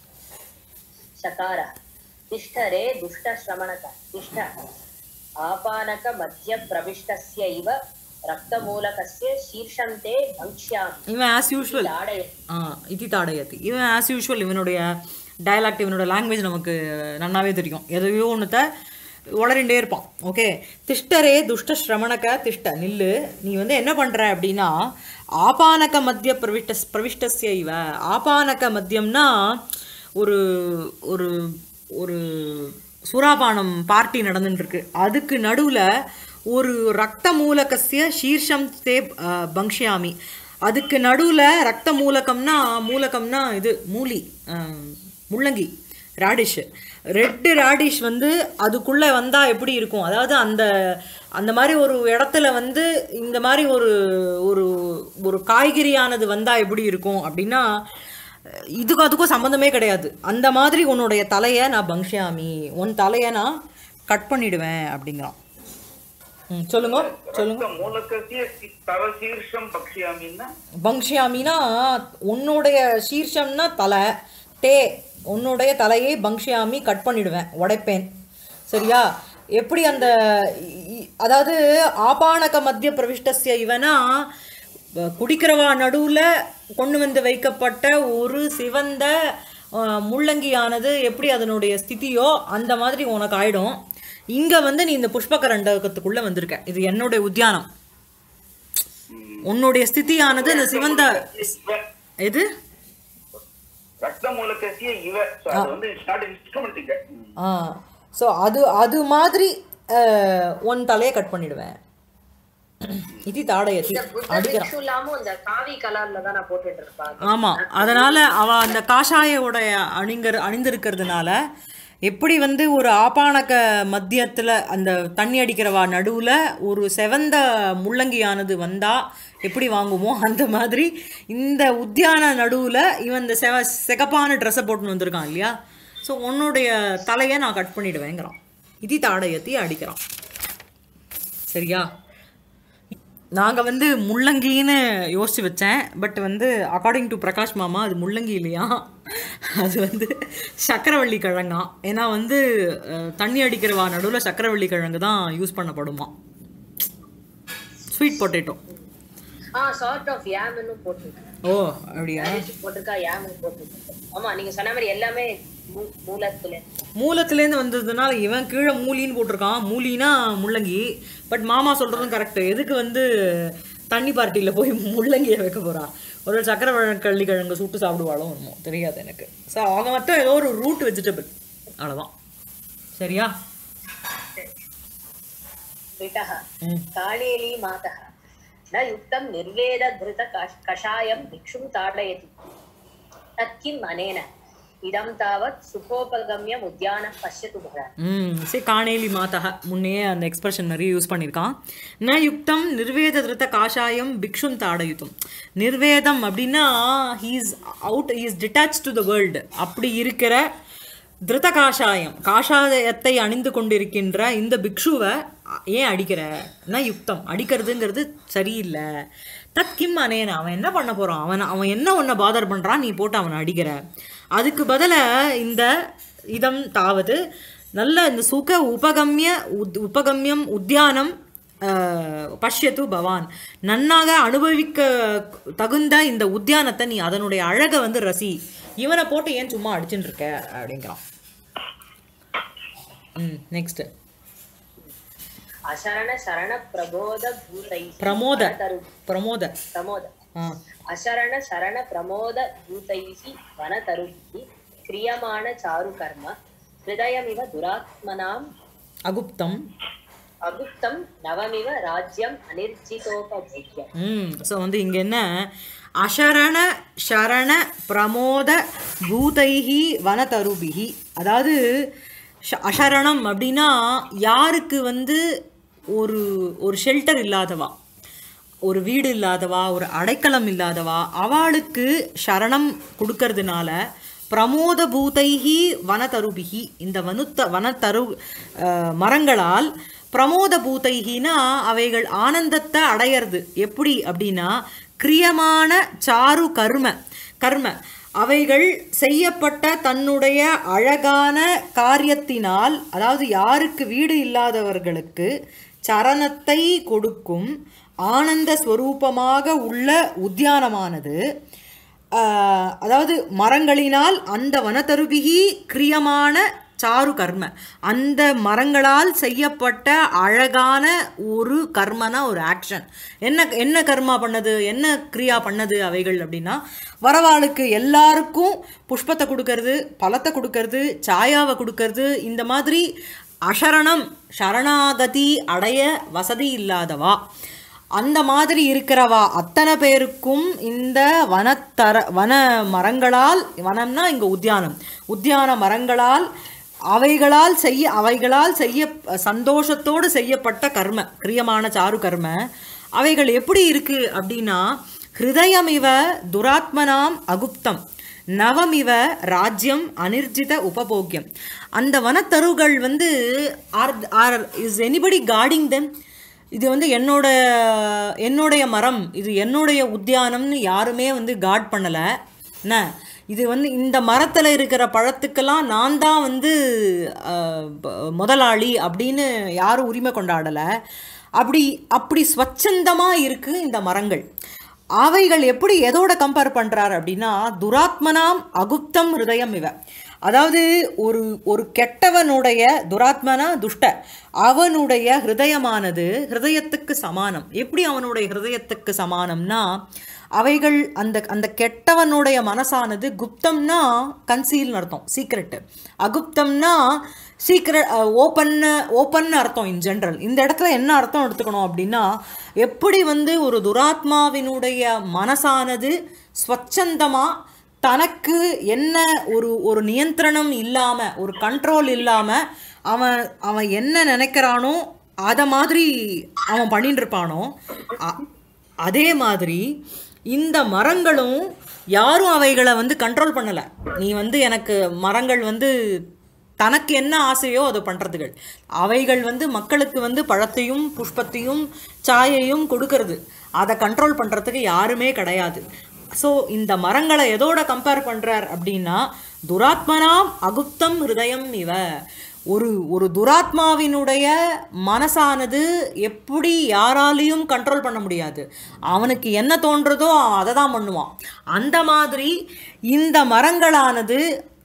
शकार तिष्ठ रे दुष्टश्रमणक तिष्ठ आपानक मध्य प्रविष्टस्य इव रक्तमूलकस्य शीर्षं ते भङ्क्ष्यामि இவன் ஆஸ் யூஷுவல் ताडय ஆ இதி தாடயத்தி இவன் ஆஸ் யூஷுவல் இவனுடைய டயலாக்ட் இவனோட லாங்குவேஜ் நமக்கு நன்னாவே தெரியும் எதையோ ஒன்றுத்த உளறிண்டே இருப்பான் ஓகே திஷ்டரே துஷ்ட ஸ்ரமணக திஷ்ட நில்லு நீ வந்து என்ன பண்ற அப்படின்னா ஆபானக மத்திய பிரவிஷ்ட பிரவிஷ்டஸ்ய இவ ஆபானக மத்தியம்னா ஒரு ஒரு ஒரு சூறாபானம் பார்ட்டி நடந்துட்டு இருக்கு அதுக்கு நடுவில் ஒரு ரத்த மூலகசிய சீர்ஷம் தே அஹ், பங்க்ஷியாமி அதுக்கு நடுவில் ரத்த மூலகம்னா மூலகம்னா இது மூலி அஹ், முள்ளங்கி ராடிஷ் ரெட்டு ராடிஷ் வந்து அதுக்குள்ளே வந்தால் எப்படி இருக்கும் அதாவது அந்த அந்த மாதிரி ஒரு இடத்துல வந்து இந்த மாதிரி ஒரு ஒரு ஒரு காய்கறியானது வந்தால் எப்படி இருக்கும் அப்படின்னா இதுக்கும் அதுக்கும் சம்மந்தமே கிடையாது அந்த மாதிரி உன்னுடைய தலையை நான் பங்க்ஷாமி உன் தலையை நான் கட் பண்ணிடுவேன் அப்படிங்கிறான் ம் சொல்லுங்க சொல்லுங்க மூலக்கசிய தவசீர்ஷம் பக்ஷியாமின்னா பங்க்ஷியாமினா உன்னுடைய சீர்ஷம்னா தலை தே உன்னுடைய தலையை பங்க்ஷியாமி கட் பண்ணிடுவேன் உடைப்பேன் சரியா எப்படி அந்த இ- இ- அதாவது ஆபானக மத்திய பிரவிஷ்டஸ்ய இவனா வ- குடிக்கிறவா நடுவில் கொண்டு வந்து வைக்கப்பட்ட ஒரு சிவந்த அஹ், முள்ளங்கியானது எப்படி அதனுடைய ஸ்திதியோ அந்த மாதிரி உனக்கு ஆயிடும் இங்கே வந்து நீ இந்த புஷ்பகரண்டகத்துக்குள்ளே வந்திருக்க இது என்னுடைய உத்தியானம் உன்னுடைய ஸ்திதியானது இந்த சிவந்த இவ எது ரத்த மூலக்கசிய இவ So, அது வந்து இட்ஸ் நாட் இன்ஸ்ட்ருமெண்ட் இங்க ஆ ஸோ அது அது மாதிரி அஹ், உன் தலையை கட் பண்ணிடுவேன் இது தாடயத்தி இந்த புத்த அடிக்கிறான் பிக்ஷு இல்லாம இந்த காவி கலர்ல தான் நான் போட்டுட்டு இருப்பாங்க ஆமா அதனால அவ அந்த காஷாயோடைய அணிங்கர் அணிந்திருக்கிறதுனால எப்படி வந்து ஒரு ஆபானக மத்தியத்துல அந்த தண்ணி அடிக்கிறவா நடுவுல ஒரு செவந்த முள்ளங்கியானது வந்தா எப்படி வாங்குமோ அந்த மாதிரி இந்த உத்தியான நடுவுல இவன் இந்த செவ சிகப்பான ட்ரெஸ்ஸை போட்டுன்னு வந்திருக்கான் இல்லையா ஸோ உன்னுடைய தலையை நான் கட் பண்ணிடுவேங்கிறான் இது தாடயத்தி அடிக்கிறான் சரியா நாங்கள் வந்து முள்ளங்கின்னு யோசிச்சு வச்சேன் பட் வந்து அக்கார்டிங் டு பிரகாஷ் மாமா அது முள்ளங்கி இல்லையா அது வந்து சக்கரவள்ளி கிழங்கா ஏன்னா வந்து அஹ், தண்ணி அடிக்கிறவா நடுவில் சக்கரவள்ளி கிழங்கு தான் யூஸ் பண்ணப்படுமா sweet potato ah sort of யாம்னு போட்டிருக்கேன் ஓ அப்படியா போட்டிருக்கா யாம்னு போட்டிருக்கேன் ஆமா நீங்க சொன்ன மாதிரி எல்லாமே மூ- மூலத்துல மூலத்துலேருந்து வந்ததுனால இவன் கீழே மூலின்னு போட்டிருக்கான் மூலினா முள்ளங்கி பட் மாமா சொல்கிறதும் கரெக்டு எதுக்கு வந்து தண்ணி பார்ட்டியில் போய் முள்ளங்கியை வைக்க போறா ஒரு சக்கரவள்ளி கிழங்கு சுட்டு சாப்பிடுவாளோ என்னமோ தெரியாது எனக்கு ஸோ அவங்க மட்டும் ஏதோ ஒரு ரூட் வெஜிடபிள் அவ்வளோதான் சரியா विटः ம் कालेली मातः न युक्तं निर्वेदधृत कष- कषायं भिक्षुं ताडयति तत् किम् अनेन इदं तावत् सुखोपगम्यम् उद्यानं पश्यतु भर ம் சரி காணேலி மாதக முன்னே அந்த எக்ஸ்பிரஷன் நிறைய யூஸ் பண்ணியிருக்கான் ந யுக்தம் நிர்வேத திருத்த காஷாயம் பிக்ஷும் தாடயுத்தும் நிர்வேதம் அப்படின்னா he's out he's detach to the world அப்படி இருக்கிற திருத காஷாயம் காஷாயத்தை அணிந்து கொண்டிருக்கின்ற இந்த பிக்ஷுவை ஏன் அடிக்கிற ந யுக்தம் அடிக்கிறதுங்கிறது சரியில்லை தத் கிம் அனேன அவன் என்ன பண்ண போறான் அவன் அவன் என்ன உன்னை பாதர் பண்றான் நீ போட்டு அவனை அடிக்கிற அதுக்கு பதிலா இந்த இதம் தாவது நல்ல இந்த சுக உபகம்ய உத் உபகம்யம் உத்தியானம் அஹ், பஷ்யத்து பவான் நன்னாக அனுபவிக்க தகுந்த இந்த உத்தியானத்தை நீ அதனுடைய அழகை வந்து ரசி இவனை போட்டு ஏன் சும்மா அடிச்சுட்டு இருக்க அப்படிங்கிறான் ம் நெக்ஸ்ட் அசரண சரண பிரபோத பூதை பிரமோத பிரமோத பிரமோத ஆ அசரண சரண பிரமோத பூதைः வனதருभिः क्रियमाण चारु कर्म हृदयमिव दुरात्मनाम् அகுப்தம் அகுப்தம் நவமிவ ராஜ்யம் அனிர்ஜிதோபபோக்யம் ம் ஸோ வந்து இங்கே என்ன அசரண சரண பிரமோத பூதைஹி வனதருபிகி அதாவது ஷ- அசரணம் அப்படின்னா யாருக்கு வந்து ஒரு ஒரு ஷெல்டர் இல்லாதவா ஒரு வீடு இல்லாதவா ஒரு அடைக்கலம் இல்லாதவா அவளுக்கு சரணம் கொடுக்கறதுனால பிரமோத பூதைஹி வனதருபிகி இந்த வனுத்த வனத்தரு அஹ், மரங்களால் பிரமோத பூதைகினா அவைகள் ஆனந்தத்தை அடையிறது எப்படி அப்படின்னா கிரியமான சாரு கர்ம கர்ம அவைகள் செய்யப்பட்ட தன்னுடைய அழகான காரியத்தினால் அதாவது யாருக்கு வீடு இல்லாதவர்களுக்கு சரணத்தை கொடுக்கும் ஆனந்த ஸ்வரூபமாக உள்ள உத்தியானமானது ஆஹ், அதாவது மரங்களினால் அந்த வனத்தருபிகி கிரியமான சாரு கர்ம அந்த மரங்களால் செய்யப்பட்ட அழகான ஒரு கர்மனா ஒரு ஆக்ஷன் என்ன என்ன கர்மா பண்ணது என்ன கிரியா பண்ணது அவைகள் அப்படின்னா வரவாளுக்கு எல்லாருக்கும் புஷ்பத்தை கொடுக்கறது பழத்தை கொடுக்கறது சாயாவை கொடுக்கறது இந்த மாதிரி அசரணம் சரணாகதி அடைய வசதி இல்லாதவா அந்த மாதிரி இருக்கிறவா அத்தனை பேருக்கும் இந்த வனத்தர வன மரங்களால் வனம்னா இங்க உத்தியானம் உத்தியான மரங்களால் அவைகளால் செய்ய அவைகளால் செய்ய சந்தோஷத்தோடு செய்யப்பட்ட கர்ம கிரியமான சாரு கர்ம அவைகள் எப்படி இருக்கு அப்படின்னா ஹிருதயமிவ துராத்மனாம் அகுப்தம் நவமிவ ராஜ்யம் அனிர்ஜித உபபோக்கியம் அந்த வனத்தருகள் வந்து are are is anybody guarding them இது வந்து என்னோட என்னுடைய மரம் இது என்னுடைய உத்தியானம்னு யாருமே வந்து காட் பண்ணலை என்ன இது வந்து இந்த மரத்தில் இருக்கிற பழத்துக்கெல்லாம் நான் தான் வந்து அஹ், ப- முதலாளி அப்படின்னு யாரும் உரிமை கொண்டாடலை அப்படி அப்படி ஸ்வச்சந்தமாக இருக்குது இந்த மரங்கள் அவைகள் எப்படி எதோட கம்பேர் பண்றார் அப்படின்னா துராத்மனாம் அகுப்தம் ஹிருதயம் இவ அதாவது ஒரு ஒரு கெட்டவனுடைய துராத்மனா துஷ்ட அவனுடைய ஹிருதயமானது ஹிருதயத்துக்கு சமானம் எப்படி அவனுடைய ஹிருதயத்துக்கு சமானம்னா அவைகள் அந்த அந்த கெட்டவனுடைய மனசானது குப்தம்னா கன்சீல்னு அர்த்தம் சீக்ரெட் அகுப்தம்னா சீக்ரெட் ஓப்பன் ஓப்பன் அர்த்தம் இன் ஜென்ரல் இந்த இடத்துல என்ன அர்த்தம் எடுத்துக்கணும் அப்படின்னா எப்படி வந்து ஒரு துராத்மாவினுடைய மனசானது ஸ்வச்சந்தமாக தனக்கு என்ன ஒரு ஒரு நியந்திரணம் இல்லாமல் ஒரு கண்ட்ரோல் இல்லாமல் அவன் அவன் என்ன நினைக்கிறானோ அதை மாதிரி அவன் பண்ணிட்டு இருப்பானோ அ- அதே மாதிரி இந்த மரங்களும் யாரும் அவைகளை வந்து கண்ட்ரோல் பண்ணலை நீ வந்து எனக்கு மரங்கள் வந்து தனக்கு என்ன ஆசையோ அதை பண்ணுறதுகள் அவைகள் வந்து மக்களுக்கு வந்து பழத்தையும் புஷ்பத்தையும் சாயையும் கொடுக்கறது அதை கண்ட்ரோல் பண்ணுறதுக்கு யாருமே கிடையாது ஸோ இந்த மரங்களை எதோட கம்பேர் பண்ணுறார் அப்படின்னா துராத்மனாம் அகுப்தம் ஹிருதயம் இவ ஒரு ஒரு துராத்மாவினுடைய மனசானது எப்படி யாராலையும் கண்ட்ரோல் பண்ண முடியாது அவனுக்கு என்ன தோன்றதோ அவன் அதை தான் பண்ணுவான் அந்த மாதிரி இந்த மரங்களானது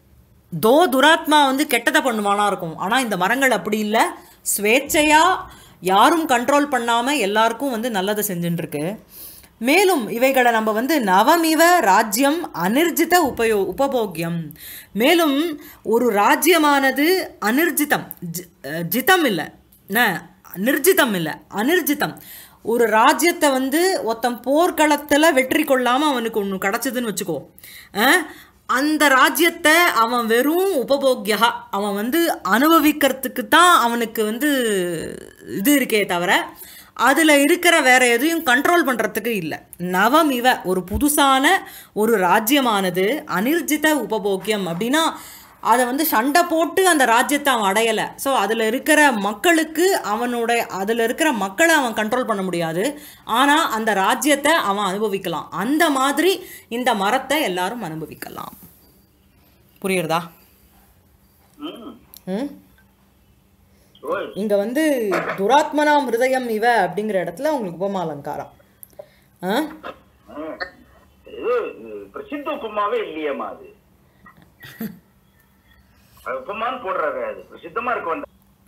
தோ துராத்மா வந்து கெட்டதை பண்ணுவானா இருக்கும் ஆனால் இந்த மரங்கள் அப்படி இல்லை ஸ்வேச்சையா யாரும் கண்ட்ரோல் பண்ணாமல் எல்லாருக்கும் வந்து நல்லதை செஞ்சுட்டு இருக்கு மேலும் இவைகளை நம்ம வந்து நவமிவ ராஜ்யம் அனிர்ஜித உபயோ உபபோக்கியம் மேலும் ஒரு ராஜ்யமானது அனிர்ஜிதம் ஜி- அஹ் ஜிதம் இல்லை என்ன நிர்ஜிதம் இல்லை அனிர்ஜிதம் ஒரு ராஜ்யத்தை வந்து ஒருத்தன் போர்க்களத்தில் வெற்றி கொள்ளாமல் அவனுக்கு ஒன்று கிடச்சிதுன்னு வச்சுக்கோ அஹ் அந்த ராஜ்யத்தை அவன் வெறும் உபபோக்கியா அவன் வந்து அனுபவிக்கிறதுக்கு தான் அவனுக்கு வந்து இது இருக்கே தவிர அதில் இருக்கிற வேற எதையும் கண்ட்ரோல் பண்ணுறதுக்கு இல்லை நவம் இவ ஒரு புதுசான ஒரு ராஜ்யமானது அனிர்ஜித உபபோக்கியம் அப்படின்னா அதை வந்து சண்டை போட்டு அந்த ராஜ்யத்தை அவன் அடையலை ஸோ அதில் இருக்கிற மக்களுக்கு அவனுடைய அதில் இருக்கிற மக்களை அவன் கண்ட்ரோல் பண்ண முடியாது ஆனால் அந்த ராஜ்யத்தை அவன் அனுபவிக்கலாம் அந்த மாதிரி இந்த மரத்தை எல்லாரும் அனுபவிக்கலாம் புரியுறதா ம் ம் ஓய் இங்கே வந்து துராத்மனாம் ஹிருதயம் இவ அப்படிங்கிற இடத்துல உங்களுக்கு உபமாலங்காரம் ஆ ம். இது இது பிரசித்த உப்புமாவே இல்லையேம்மா அது அது உப்புமான்னு போடுறாரு அது பிரசித்தமா இருக்க வேண்டாம்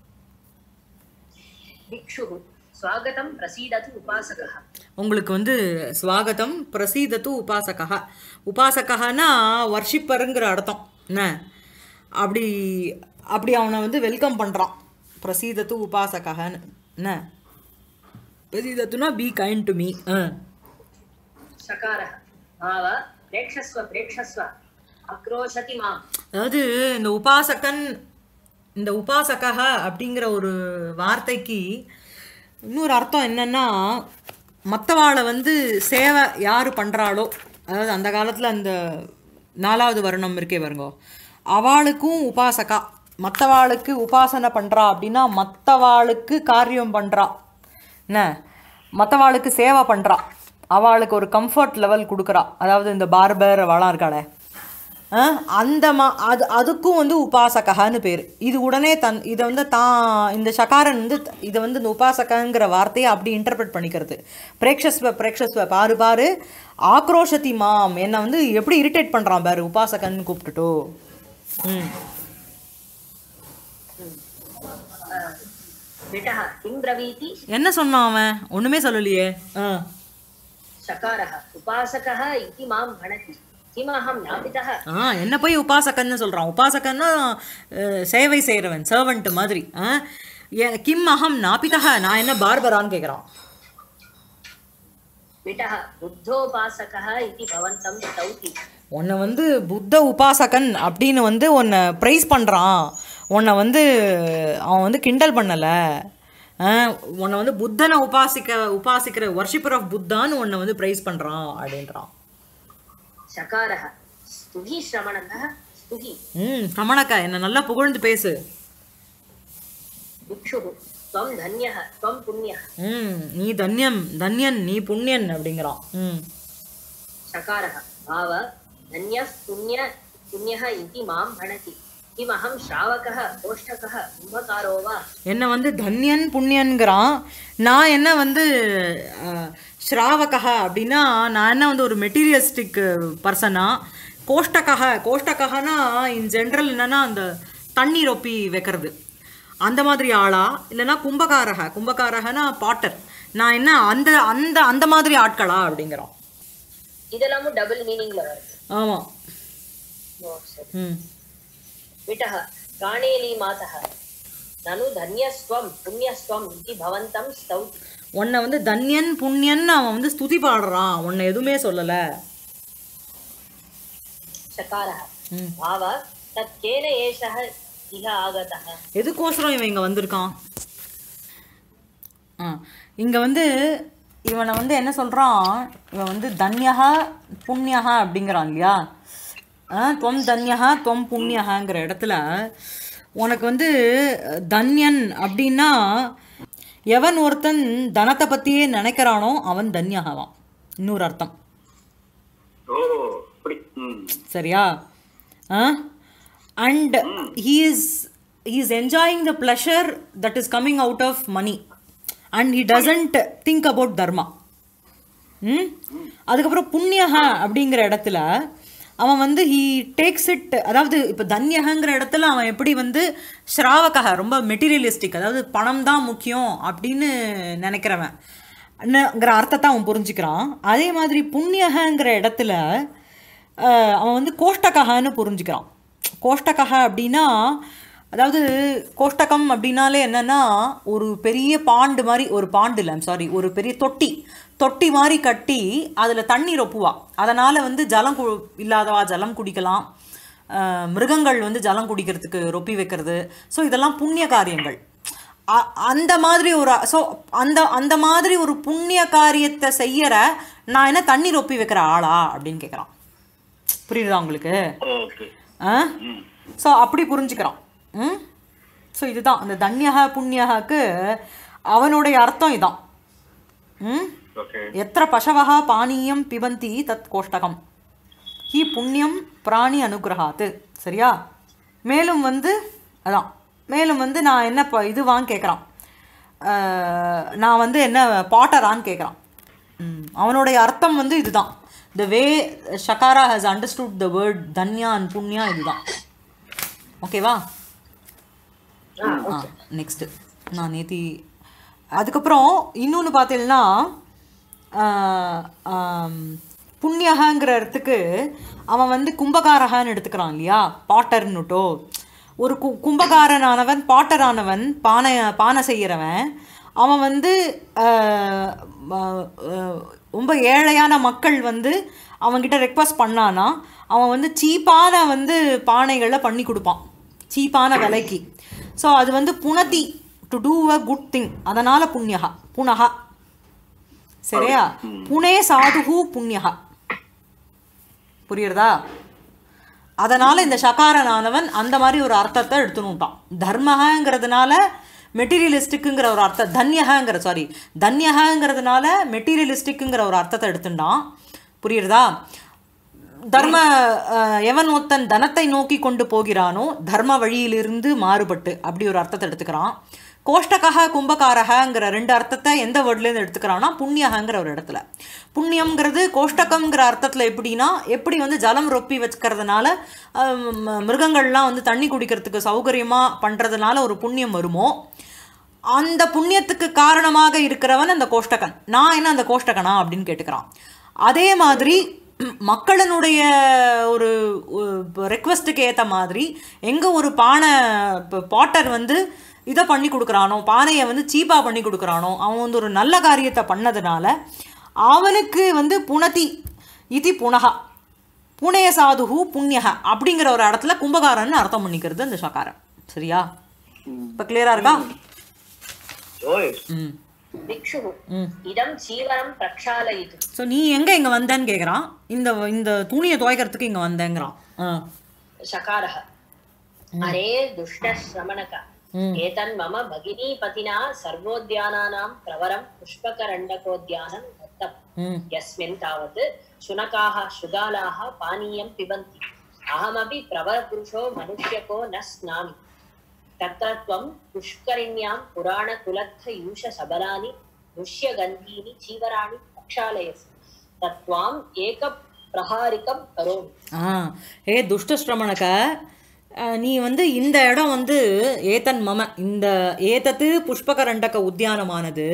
भिक्षुः स्वागतं प्रसीदतु उपासकः உங்களுக்கு வந்து ஸ்வாகதம் பிரசீதத்து உபாசகா உபாசகனா வர்ஷிப்பருங்கிற அர்த்தம் என்ன அப்படி அப்படி அவனை வந்து வெல்கம் பண்ணுறான் பிரசீதத்து உபாசகான்னு என்ன பிரசீதத்துனா பி கைண்ட் டு மீ ஆ शकारः भाव प्रेक्षस्व प्रेक्षस्व आक्रोशति माम् அதாவது இந்த உபாசகன் இந்த உபாசகः அப்படிங்கிற ஒரு வார்த்தைக்கு இன்னொரு அர்த்தம் என்னன்னா மற்றவாளை வந்து சேவை யார் பண்ணுறாளோ அதாவது அந்த காலத்தில் அந்த நாலாவது வருணம் இருக்கே பாருங்க அவளுக்கும் உபாசகா மற்றவாளுக்கு உபாசனை பண்ணுறா அப்படின்னா மற்றவாளுக்கு காரியம் பண்ணுறா என்ன மற்றவாளுக்கு சேவை பண்ணுறா அவளுக்கு ஒரு கம்ஃபர்ட் லெவல் கொடுக்குறா அதாவது இந்த பார்பர் அவளாம் இருக்காளே ஆ, அந்த மா அது அதுக்கும் வந்து உபாசகன்னு பேர் இது உடனே தன் இதை வந்து தான் இந்த சகாரன் வந்து த- இதை வந்து இந்த உபாசகங்கிற வார்த்தையை அப்படி இன்டர்பிரட் பண்ணிக்கிறது பிரேக்ஷஸ்வ பிரேக்ஷஸ்வ பாரு பாரு ஆக்ரோஷதி மாம் என்னை வந்து எப்படி இரிட்டேட் பண்ணுறான் பாரு உபாசகன்னு கூப்பிட்டுட்டோ ம் विटः किं ब्रवीति என்ன சொன்னான் அவன் ஒன்றுமே சொல்லலையே ஆ शकारः उपासकः इति मां भणति किमहं नापितः ஆ என்ன போய் உபாசகன்னு சொல்கிறான் உபாசகன்னா அஹ், சேவை செய்கிறவன் சர்வன்ட் மாதிரி ஆ ஏ- கிம் அகம் நாபிதா நான் என்ன பார்பரான்னு கேட்குறான் विटः बुद्धोपासकः इति भवन्तं स्तौति உன்னை வந்து புத்த உபாசகன் அப்படின்னு வந்து உன்னை ப்ரைஸ் பண்ணுறான் உன்னை வந்து அவன் வந்து கிண்டல் பண்ணலை உன்னை வந்து புத்தனை உபாசிக்க உபாசிக்கிற வர்ஷிப்பர் ஆஃப் புத்தான்னு உன்னை வந்து ப்ரைஸ் பண்ணுறான் அப்படின்றான் शकारः स्तुहि श्रमणकः स्तुहि ம் ரமணக்கா என்னை நல்லா புகழ்ந்து பேசு भिक्षुः त्वं धन्यः त्वं पुण्यः ம் நீ தன்யம் தன்யன் நீ புண்ணியன் அப்படிங்கிறான் ம் शकारः भाव धन्यः पुण्य पुण्यः इति मां भणति किमहं श्रावकः कोष्ठकः कुम्भकारो वा என்னை வந்து தன்யன் புண்ணியன்கிறான் நான் என்ன வந்து அஹ், ஸ்ராவகா அப்படின்னா நான் என்ன வந்து ஒரு மெட்டீரியலிஸ்டிக் பர்சனா கோஷ்டகா கோஷ்டகனா இன் ஜென்ரல் என்னன்னா அந்த தண்ணி ரொப்பி வைக்கிறது அந்த மாதிரி ஆளா இல்லைன்னா கும்பகாரக கும்பகாரகனா பாட்டர் நான் என்ன அந்த அந்த அந்த மாதிரி ஆட்களா அப்படிங்கிறான் இதெல்லாமும் டபுள் மீனிங்ல வருது ஆமாம் ஓ, சரி. ம் विटः काणेली मातः ननु धन्यस्त्वं पुण्यस्त्वम् इति भवन्तं स्तौति உன்னை வந்து தன்யன் புண்ணியன் அவன் வந்து ஸ்துதி பாடுறான் உன்னை எதுவுமே சொல்லலை चकारः ம் भाव तत् केन एषः इह आगतः எதுக்கோசரம் இவன் இங்கே வந்திருக்கான் ஆ இங்கே வந்து இவனை வந்து என்ன சொல்கிறான் இவன் வந்து தன்யகா புண்ணியகா அப்படிங்கிறான் இல்லையா ஆ துவம் தன்யகா துவம் புண்ணியகாங்கிற இடத்துல உனக்கு வந்து அஹ், தன்யன் அப்படின்னா எவன் ஒருத்தன் தனத்தை பற்றியே நினைக்கிறானோ அவன் தன்யகாவான் இன்னொரு அர்த்தம் ஓ அப்படி ம் சரியா and he is he is enjoying the pleasure that is coming out of money and he doesn't think about dharma hmm அதுக்கப்புறம் புண்ணியகா அப்படிங்கிற இடத்துல அவன் வந்து ஹீ டேக்ஸ் இட் அதாவது இப்போ தன்யகங்கிற இடத்துல அவன் எப்படி வந்து ஸ்ராவகா ரொம்ப மெட்டீரியலிஸ்டிக் அதாவது பணம் தான் முக்கியம் அப்படின்னு நினைக்கிறவன் ங்கிற அர்த்தத்தை அவன் புரிஞ்சுக்கிறான் அதே மாதிரி புண்ணியகங்கிற இடத்துல அஹ், அவன் வந்து கோஷ்டகன்னு புரிஞ்சுக்கிறான் கோஷ்டகா அப்படின்னா அதாவது கோஷ்டகம் அப்படின்னாலே என்னன்னா ஒரு பெரிய பாண்டு மாதிரி ஒரு பாண்டு இல்லை சாரி ஒரு பெரிய தொட்டி தொட்டி மாதிரி கட்டி அதில் தண்ணி ரொப்புவா அதனால் வந்து ஜலம் கு இல்லாதவா ஜலம் குடிக்கலாம் அஹ், மிருகங்கள் வந்து ஜலம் குடிக்கிறதுக்கு ரொப்பி வைக்கிறது ஸோ இதெல்லாம் புண்ணிய காரியங்கள் அ- அந்த மாதிரி ஒரு ஸோ அந்த அந்த மாதிரி ஒரு புண்ணிய காரியத்தை செய்யற நான் என்ன தண்ணி ரொப்பி வைக்கிற ஆளா அப்படின்னு கேட்குறான் புரியுதா உங்களுக்கு ஓகே ஆ ம் ஸோ அப்படி புரிஞ்சுக்கிறான் ம் ஸோ இதுதான் அந்த தன்யக புண்ணியகாக்கு அவனுடைய அர்த்தம் இதான் ம் ஓகே எத்திர பசவः பானீயம் பிபந்தி தத் கோஷ்டகம் ஹி புண்ணியம் பிராணி அனுகிரகாத்து சரியா மேலும் வந்து அதான் மேலும் வந்து நான் என்ன ப- இது வாங்க கேட்குறான் நான் வந்து என்ன பாட்டரான்னு கேட்குறான் அவனுடைய அர்த்தம் வந்து இதுதான் the way Shakara has understood the word dhanya and punya இதுதான் ஓகேவா ஆ நெக்ஸ்ட்டு நான் நேத்தி அதுக்கப்புறம் இன்னொன்று பார்த்தீங்கன்னா புண்ணியகாங்கிற இடத்துக்கு அவன் வந்து கும்பகாரகான்னு எடுத்துக்கிறான் இல்லையா பாட்டர்னுட்டோ ஒரு கு கும்பகாரனானவன் பாட்டரானவன் பானை பானை செய்கிறவன் அவன் வந்து ஆஹ், ஆஹ், ஆஹ், ரொம்ப ஏழையான மக்கள் வந்து அவன்கிட்ட ரெக்வஸ்ட் பண்ணானா அவன் வந்து சீப்பான வந்து பானைகளை பண்ணி கொடுப்பான் சீப்பான விலைக்கு ஸோ அது வந்து புனதி to do a good thing அதனால் புண்ணியகா புனகா சரியா புனே சாதுகு புண்ணியகா புரியுறதா அதனால இந்த சகாரனானவன் அந்த மாதிரி ஒரு அர்த்தத்தை எடுத்துனுட்டான் தர்மகங்கிறதுனால மெட்டீரியலிஸ்டிக்குங்கிற ஒரு அர்த்தம் தன்யகங்கிற சாரி தன்யகங்கிறதுனால மெட்டீரியலிஸ்டிக்குங்கிற ஒரு அர்த்தத்தை எடுத்துட்டான் புரியுறதா தர்ம அஹ், எவன் ஒருத்தன் தனத்தை நோக்கி கொண்டு போகிறானோ தர்ம வழியிலிருந்து மாறுபட்டு அப்படி ஒரு அர்த்தத்தை எடுத்துக்கிறான் கோஷ்டகா கும்பகாரகங்கிற ரெண்டு அர்த்தத்தை எந்த வேர்ட்லேருந்து எடுத்துக்கிறான்னா புண்ணியகங்கிற ஒரு இடத்துல புண்ணியம்ங்கிறது கோஷ்டகம்ங்கிற அர்த்தத்தில் எப்படின்னா எப்படி வந்து ஜலம் ரொப்பி வச்சுக்கிறதுனால அஹ், ம- மிருகங்கள்லாம் வந்து தண்ணி குடிக்கிறதுக்கு சௌகரியமாக பண்ணுறதுனால ஒரு புண்ணியம் வருமோ அந்த புண்ணியத்துக்கு காரணமாக இருக்கிறவன் அந்த கோஷ்டகன் நான் என்ன அந்த கோஷ்டகனா அப்படின்னு கேட்டுக்கிறான் அதே மாதிரி ம், மக்களினுடைய ஒரு ரெக்வஸ்ட்டுக்கு ஏற்ற மாதிரி எங்கே ஒரு பானை பாட்டர் வந்து இதை பண்ணி கொடுக்குறானோ பானையை வந்து சீப்பாக பண்ணி கொடுக்குறானோ அவன் வந்து ஒரு நல்ல காரியத்தை பண்ணதுனால அவனுக்கு வந்து புனதி இதி புனகா புனய சாதுகு புண்ணியக அப்படிங்கிற ஒரு இடத்துல கும்பகாரன்னு அர்த்தம் பண்ணிக்கிறது அந்த சகாரம் சரியா இப்போ கிளியரா இருக்கா ஓய் ம் भिक्षुः ம் इदं चीवरं प्रक्षालयितुं ஸோ நீ எங்கே இங்கே வந்தேன்னு கேட்குறான் இந்த இந்த துணியை துவைக்கிறதுக்கு இங்கே வந்தேங்கிறான் ஆ शकारः अरे दुष्टश्रमणक एतन्मम भगिनीपतिना सर्वोद्यानानां प्रवरं पुष्पकरण्डकोद्यानं दत्तम् ம் यस्मिन् तावत् शुनकाः शृगालाः पानीयं पिबन्ति अहमपि प्रवरपुरुषो मनुष्यको न स्नामि तत्र त्वं पुष्करिण्यां पुराणकुलत्थयूषशबलानि दृश्यगन्धीनि चीवराणि प्रक्षालयसि तत्त्वाम् एकप्रहारिकं करोमि ஆ ஏ துஷ்டஸ்ரமணக அஹ், நீ வந்து இந்த இடம் வந்து ஏதன் மம இந்த ஏதத்து புஷ்பகரண்டக உத்தியானமானது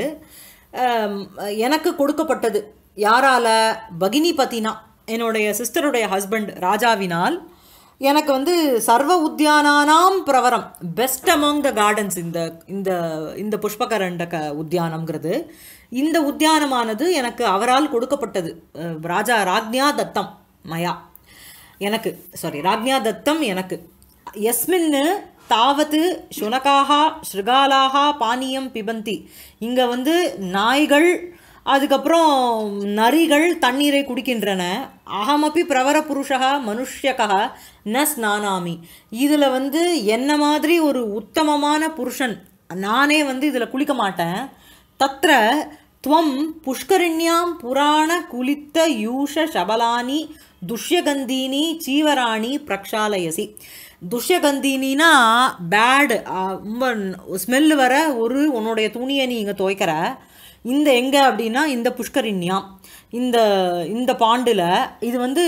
அம், எனக்கு கொடுக்கப்பட்டது யாரால பகினி பத்தினா என்னுடைய சிஸ்டருடைய ஹஸ்பண்ட் ராஜாவினால் எனக்கு வந்து சர்வ உத்தியானானாம் பிரவரம் பெஸ்ட் அமாங் த கார்டன்ஸ் இந்த இந்த இந்த புஷ்பகரண்டக உத்தியானம்ங்கிறது இந்த உத்தியானமானது எனக்கு அவரால் கொடுக்கப்பட்டது அஹ், ராஜா ராக்ஞா தத்தம் மயா எனக்கு சாரி ராக்ஞா தத்தம் எனக்கு எஸ்மின்னு தாவது சுனகாக ஸ்ருகாலாக பானியம் பிபந்தி இங்கே வந்து நாய்கள் அதுக்கப்புறம் நரிகள் தண்ணீரை குடிக்கின்றன அகமப்பி பிரவர புருஷக மனுஷ்யகா ந ஸ்நானாமி இதில் வந்து என்ன மாதிரி ஒரு உத்தமமான புருஷன் நானே வந்து இதில் குளிக்க மாட்டேன் தத்ர துவம் புஷ்கரிண்யாம் புராண குலித்த யூஷ சபலானி துஷ்யகந்தீனி சீவராணி பிரக்ஷாலயசி துஷ்யகந்தினா பேடு ரொம்ப ஸ்மெல் வர ஒரு உன்னுடைய துணியை நீ இங்கே துவைக்கிற இந்த எங்கே அப்படின்னா இந்த புஷ்கரிண்யாம் இந்த இந்த பாண்டில் இது வந்து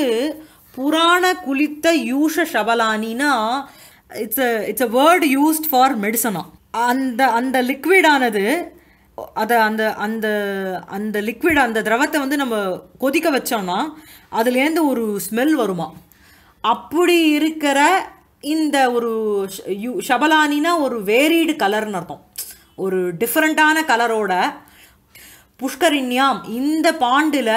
புராண குலித்த யூஷ சபலானினா it's it's a word used for மெடிசனா அந்த அந்த லிக்விடானது அதை அந்த அந்த அந்த லிக்விட் அந்த திரவத்தை வந்து நம்ம கொதிக்க வச்சோம்னா அதுலேருந்து ஒரு ஸ்மெல் வருமா அப்படி இருக்கிற இந்த ஒரு ஷ- யு- ஷபலானினா ஒரு வேரீடு கலர்னு அர்த்தம் ஒரு டிஃப்ரெண்ட்டான கலரோட புஷ்கரிண்யாம் இந்த பாண்டில்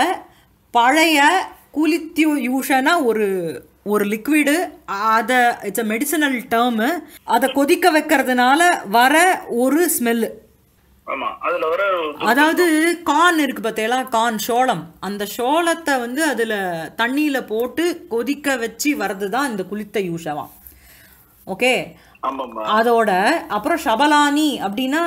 பழைய குலித்யு யூஷனா ஒரு ஒரு லிக்விடு அதை இட்ஸ் அ மெடிசனல் டேர்மு அதை கொதிக்க வைக்கிறதுனால வர ஒரு ஸ்மெல்லு ஆமா அதுல வர அதாவது கார்ன் இருக்கு பார்த்தீங்களா கார்ன் சோளம் அந்த சோளத்தை வந்து அதில் தண்ணியில் போட்டு கொதிக்க வச்சு வர்றது தான் இந்த குளித்த யூஷவா ஓகே ஆமாம்மா அதோட அப்புறம் ஷபலானி அப்படின்னா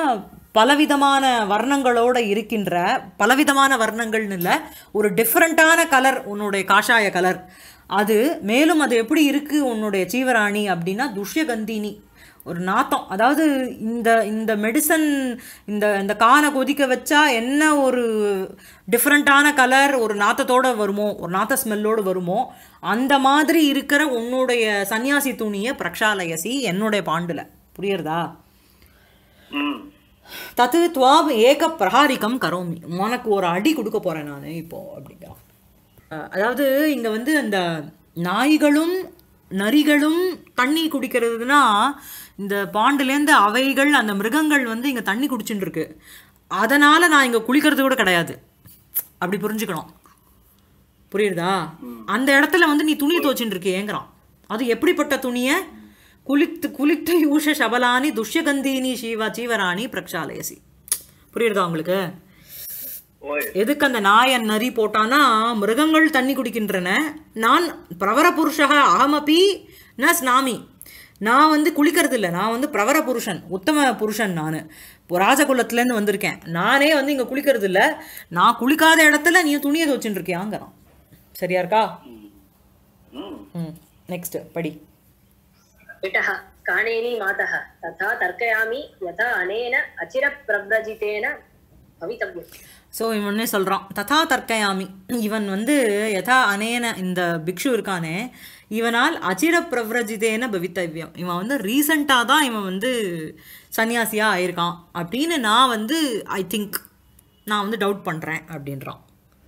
பலவிதமான வர்ணங்களோட இருக்கின்ற பலவிதமான வர்ணங்கள்னு இல்லை ஒரு டிஃப்ரெண்ட்டான கலர் உன்னுடைய காஷாய கலர் அது மேலும் அது எப்படி இருக்குது உன்னுடைய சீவராணி அப்படின்னா துஷ்யகந்தினி ஒரு நாத்தம் அதாவது இந்த இந்த மெடிசன் இந்த இந்த கானை கொதிக்க வச்சா என்ன ஒரு டிஃப்ரெண்ட்டான கலர் ஒரு நாத்தத்தோட வருமோ ஒரு நாத்த ஸ்மெல்லோடு வருமோ அந்த மாதிரி இருக்கிற உன்னுடைய சன்னியாசி துணியை பிரக்ஷாலயசி என்னுடைய பாண்டுல புரியுறதா ம் தத்து துவாம் ஏக பிரஹாரிகம் கரோமி உனக்கு ஒரு அடி கொடுக்க போறேன் நான் இப்போ அப்படிங்கிறான் அஹ் அதாவது இங்க வந்து அந்த நாய்களும் நரிகளும் தண்ணி குடிக்கிறதுனா இந்த பாண்டுலேருந்து அவைகள் அந்த மிருகங்கள் வந்து இங்க தண்ணி குடிச்சுட்டு இருக்கு அதனால நான் இங்க குளிக்கிறது கூட கிடையாது அப்படி புரிஞ்சுக்கணும் புரியுதா அந்த இடத்துல வந்து நீ துணியை துவச்சுட்டு இருக்கியேங்கிறான் அது எப்படிப்பட்ட துணியை குளித்து குளித்த யூஷ சபலானி துஷ்யகந்தீனி சீவா சீவராணி பிரக்ஷாலயசி புரியுறதா உங்களுக்கு ஓய் எதுக்கு அந்த நாயன் நரி போட்டானா மிருகங்கள் தண்ணி குடிக்கின்றன நான் பிரவர புருஷக அகமபி ந ஸ்நாமி நான் வந்து குளிக்கிறது இல்லை நான் வந்து பிரவர புருஷன் உத்தம புருஷன் நான் ராஜகுலத்துலேருந்து வந்திருக்கேன் நானே வந்து இங்கே குளிக்கிறது இல்லை நான் குளிக்காத இடத்துல நீ துணியை துவச்சுட்டு இருக்கியாங்கிறான் சரியா இருக்கா ம் ம் நெக்ஸ்ட் படி पिटः काणेनी मातः तथा तर्कयामि यथा अनेन अचिरप्रव्रजितेन भवितव्यम् ஸோ இவனே சொல்கிறான் ததா தர்க்கயாமி இவன் வந்து யதா அனேன இந்த பிக்ஷு இருக்கானே இவனால் அச்சிர பிரவ்ரஜிதேன பவித்தவ்யம் இவன் வந்து ரீசண்டாக தான் இவன் வந்து சன்னியாசியாக ஆயிருக்கான் அப்படின்னு நான் வந்து ஐ திங்க் நான் வந்து டவுட் பண்ணுறேன் அப்படின்றான்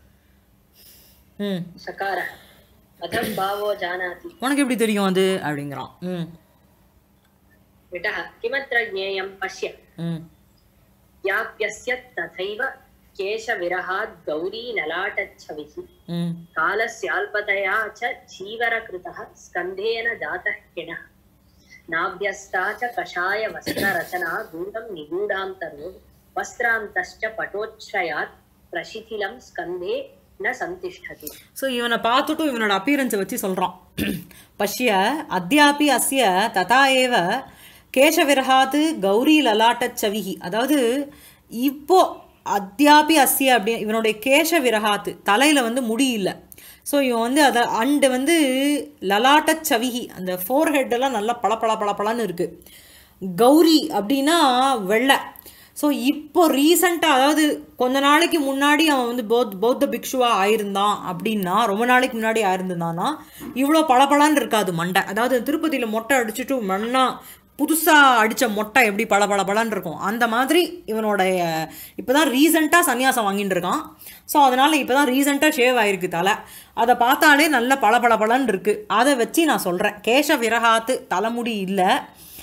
ம் सकारः कथं भावो जानाति உனக்கு எப்படி தெரியும் அது அப்படிங்கிறான் ம் विटः किमत्र ज्ञेयं पश्य ம் याप्यस्य तथैव केशविरहात् गौरी ललाटच्छविः ம் कालस्याल्पतया च जीवरकृतः स्कन्धेन जातः किणः नाभ्यस्ता च कषाय वस्त्ररचना गूढं निगूढान्तरो वस्त्रान्तश्च पटोच्छ्रयात् प्रशिथिलं स्कन्धे न सन्तिष्ठति ஸோ இவனை பார்த்துட்டும் இவனோட அப்பியரன்ஸை வச்சு சொல்கிறான் பஷ்ய அத்தியாபி அஸ்ய ததா ஏவ கேசவிரகாத்து கௌரி லலாட்டச்சவிகி அதாவது இப்போ அத்தியாபி அஸ்ய அப்படி இவனுடைய கேச விரகாத்து தலையில் வந்து முடி இல்லை ஸோ இவன் வந்து அதை அண்டு வந்து லலாட்டச்சவிகி அந்த ஃபோர் ஹெட்டெல்லாம் நல்லா பள பள பள பளன்னு இருக்குது கௌரி அப்படின்னா வெள்ளை ஸோ இப்போ ரீசண்டாக அதாவது கொஞ்ச நாளைக்கு முன்னாடி அவன் வந்து பௌத் பௌத்த பிக்ஷுவாக ஆயிருந்தான் அப்படின்னா ரொம்ப நாளைக்கு முன்னாடி ஆயிருந்தானா இவ்வளோ பளபளன்னு இருக்காது மண்டை அதாவது திருப்பதியில் மொட்டை அடிச்சுட்டு மண்ணா புதுசாக அடித்த மொட்டை எப்படி பள பள பளன்னு இருக்கும் அந்த மாதிரி இவனுடைய இப்போ தான் ரீசெண்டாக சன்னியாசம் வாங்கிட்டு இருக்கான் ஸோ அதனால் இப்போ தான் ரீசெண்டாக ஷேவ் ஆயிருக்கு தலை அதை பார்த்தாலே நல்ல பள பள பளன்னு இருக்குது அதை வச்சு நான் சொல்கிறேன் கேச விரகாத்து தலைமுடி இல்லை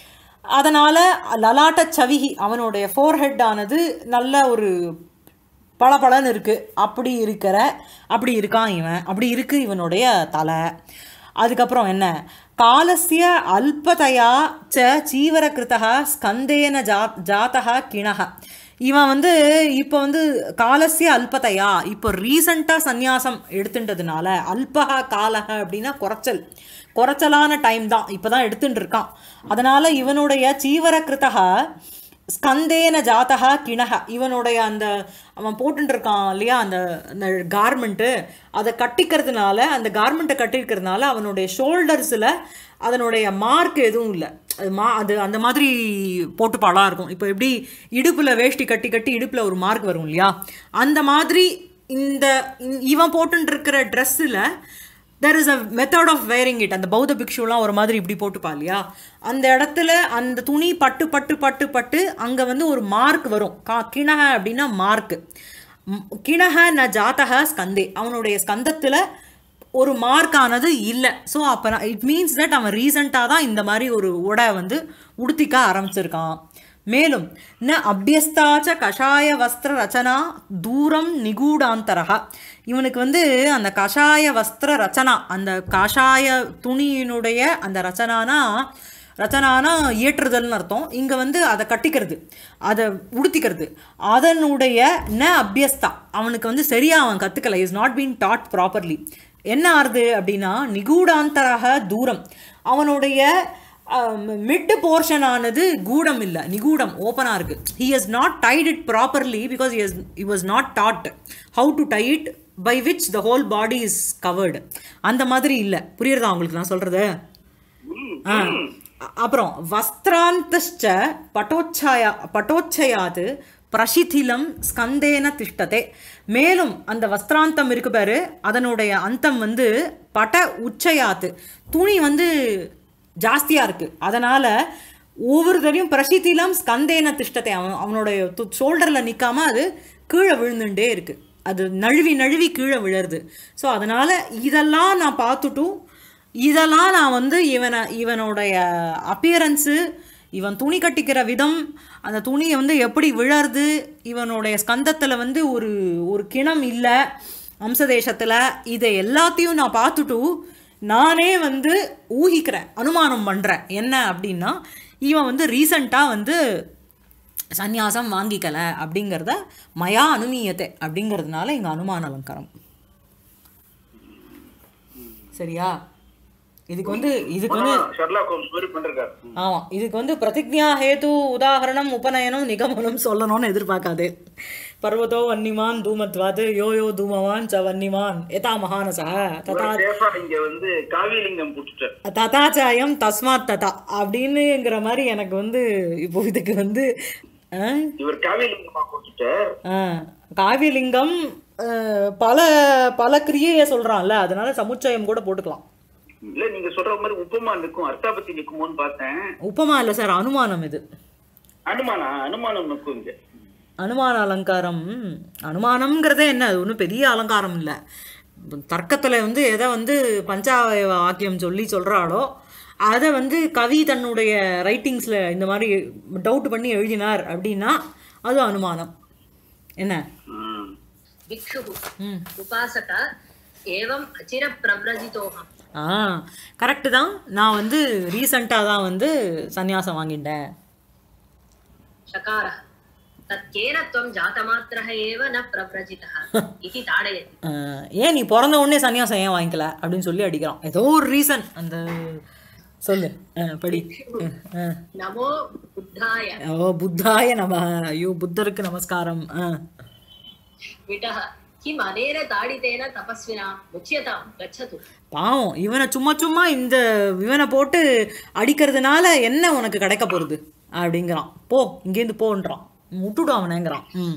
அதனால் லலாட்ட சவிகி அவனுடைய ஃபோர்ஹெட் ஆனது நல்ல ஒரு பளபளன்னு இருக்குது அப்படி இருக்கிற அப்படி இருக்கான் இவன் அப்படி இருக்கு இவனுடைய தலை அதுக்கப்புறம் என்ன காலசிய அல்பதையா ச சீவரகிருத்தா ஸ்கந்தேன ஜா ஜாத்தா கிணக இவன் வந்து இப்போ வந்து காலசிய அல்பதையா இப்போ ரீசண்டாக சந்நியாசம் எடுத்துட்டதுனால அல்பகா காலக அப்படின்னா குறைச்சல் குறைச்சலான டைம் தான் இப்போ தான் எடுத்துட்டு இருக்கான் அதனால் இவனுடைய சீவரகிருத்தக ஸ்கந்தேன ஜாத்தகா கிணக இவனுடைய அந்த அவன் போட்டுட்டு இருக்கான் இல்லையா அந்த அந்த கார்மெண்ட்டு அதை கட்டிக்கிறதுனால அந்த கார்மெண்ட்டை கட்டிருக்கிறதுனால அவனுடைய ஷோல்டர்ஸில் அதனுடைய மார்க் எதுவும் இல்லை அது மா அது அந்த மாதிரி போட்டு பாலாக இருக்கும் இப்போ எப்படி இடுப்பில் வேஷ்டி கட்டி கட்டி இடுப்பில் ஒரு மார்க் வரும் இல்லையா அந்த மாதிரி இந்த இ- இவன் போட்டுட்டு இருக்கிற ட்ரெஸ்ஸில் there is a method of wearing it அந்த பௌத்த பிக்ஷுலாம் ஒரு மாதிரி இப்படி போட்டுப்பா இல்லையா அந்த இடத்துல அந்த துணி பட்டு பட்டு பட்டு பட்டு அங்கே வந்து ஒரு மார்க் வரும் கா கிணக அப்படின்னா மார்க் கிணக ந ஜாத்தக ஸ்கந்தே அவனுடைய ஸ்கந்தத்தில் ஒரு மார்க் ஆனது இல்லை ஸோ அப்போ இட் மீன்ஸ் தட் அவன் ரீசண்டாக தான் இந்த மாதிரி ஒரு உடை வந்து உடுத்திக்க ஆரம்பிச்சிருக்கான் மேலும் ந அபியஸ்தாச்ச கஷாய வஸ்திர ரச்சனா தூரம் நிகூடாந்தரகா இவனுக்கு வந்து அந்த கஷாய வஸ்திர ரச்சனா அந்த கஷாய துணியினுடைய அந்த ரச்சனானா ரச்சனானா ஏற்றுதல்னு அர்த்தம் இங்கே வந்து அதை கட்டிக்கிறது அதை உடுத்திக்கிறது அதனுடைய ந அபியஸ்தா அவனுக்கு வந்து சரியாக அவன் கற்றுக்கல is not been taught properly என்ன ஆறுது அப்படின்னா நிகூடாந்தராக தூரம் அவனுடைய மிட் போர்ஷன் ஆனது கூடம் இல்லை நிகூடம் ஓப்பனாக இருக்கு he has not tied it properly because he he was not taught how to tie it by which the whole body is covered அந்த மாதிரி இல்லை புரியுறதா உங்களுக்கு நான் சொல்றது ஆ. அ- அப்புறம் வஸ்திராந்தశ్చ பட்டோச்சாயா பட்டோச்சயாத் பிரசிதிலம் ஸ்கந்தேன திஷ்டதே மேலும் அந்த வஸ்திராந்தம் இருக்கு பாரு அதனுடைய அந்தம் வந்து பட உச்சயாத்து துணி வந்து ஜாஸ்தியா இருக்கு அதனால ஒவ்வொரு தடையும் பிரசித்திலம் ஸ்கந்தேன திஷ்டத்தை அவன் அவனுடைய ஷோல்டரில் நிற்காம அது கீழே விழுந்துட்டே இருக்கு அது நழுவி நழுவி கீழே விழருது ஸோ அதனால இதெல்லாம் நான் பார்த்துட்டும் இதெல்லாம் நான் வந்து இவனை இவனுடைய அப்பியரன்ஸு இவன் துணி கட்டிக்கிற விதம் அந்த துணியை வந்து எப்படி விழருது இவனுடைய ஸ்கந்தத்தில் வந்து ஒரு ஒரு கிணம் இல்லை அம்சதேசத்தில் இதை எல்லாத்தையும் நான் பார்த்துட்டு நானே வந்து ஊகிக்கிறேன் அனுமானம் பண்ணுறேன் என்ன அப்படின்னா இவன் வந்து ரீசண்டாக வந்து சந்நியாசம் வாங்கிக்கல அப்படிங்கிறத மயா அனுமீயத்தை அப்படிங்கிறதுனால இங்கே அனுமான அலங்காரம் சரியா இதுக்கு வந்து இதுக்கு வந்து ஷர்லாக் ஹோம்ஸ் மாதிரி பண்ணிருக்காரு ஆமாம் இதுக்கு வந்து பிரதிஜ்ஞா ஹேது உதாகரணம் உபநயனம் நிகமனம் சொல்லணும்னு எதிர்பார்க்காது பர்வதோ வன்னிமான் தூமத்வாது யோ யோ தூமவான் ச வன்னிமான் எதா மகானசா ததா சேஃபா இங்க வந்து காவிலிங்கம் புடிச்சிட்டார் ததாச்சாயம் தஸ்மாத் ததா அப்படின்னுங்கிற மாதிரி எனக்கு வந்து இப்போ இதுக்கு வந்து ஆ, இவர் காவிலிங்கமா கொடுத்துட்டார் ஆ, காவியலிங்கம் ஆ, பல பல கிரியையை சொல்றான்ல அதனால சமுச்சயம் கூட போட்டுக்கலாம் இல்ல நீங்க சொல்ற மாதிரி உப்பமா நிக்கும் அர்த்தாபத்தி நிக்குமோன்னு பார்த்தேன் உப்பமா இல்லை சார் அனுமானம் இது அனுமானா அனுமானம் நிக்கும் இங்க அனுமான அலங்காரம் அனுமானம்ங்கிறதே என்ன அது ஒன்றும் பெரிய அலங்காரம் இல்லை தர்க்கத்தில் வந்து எதை வந்து பஞ்சாவய வாக்கியம் சொல்லி சொல்கிறாளோ அதை வந்து கவி தன்னுடைய ரைட்டிங்ஸில் இந்த மாதிரி டவுட் பண்ணி எழுதினார் அப்படின்னா அது அனுமானம் என்ன ம். भिक्षुः ம் उपासक एवम् अचिरप्रव्रजितोऽहम् ஆ கரெக்டு தான் நான் வந்து ரீசண்டாக தான் வந்து சந்நியாசம் வாங்கிட்டேன் शकारः तत्केन त्वं जातमात्रः एव न प्रव्रजितः इति ताडयति ஆ, ஏன் நீ பிறந்த உடனே சன்னியாசம் ஏன் வாங்கிக்கல அப்படின்னு சொல்லி அடிக்கிறான் ஏதோ ஒரு ரீசன் அந்த சொல்லு ஆ, படி ஆ, नमो बुद्धाय ஆ. ஓ புத்தாய நம ஐயோ புத்தருக்கு நமஸ்காரம் ஆ. विटः किम् अनेन ताडितेन तपस्विना मुच्यतां गच्छतु பாவம் இவனை சும்மா சும்மா இந்த இவனை போட்டு அடிக்கிறதுனால என்ன உனக்கு கிடைக்க போகுது அப்படிங்கிறான் போ இங்கேருந்து போன்றான் விட்டுடு அவனேங்கிறான் ம்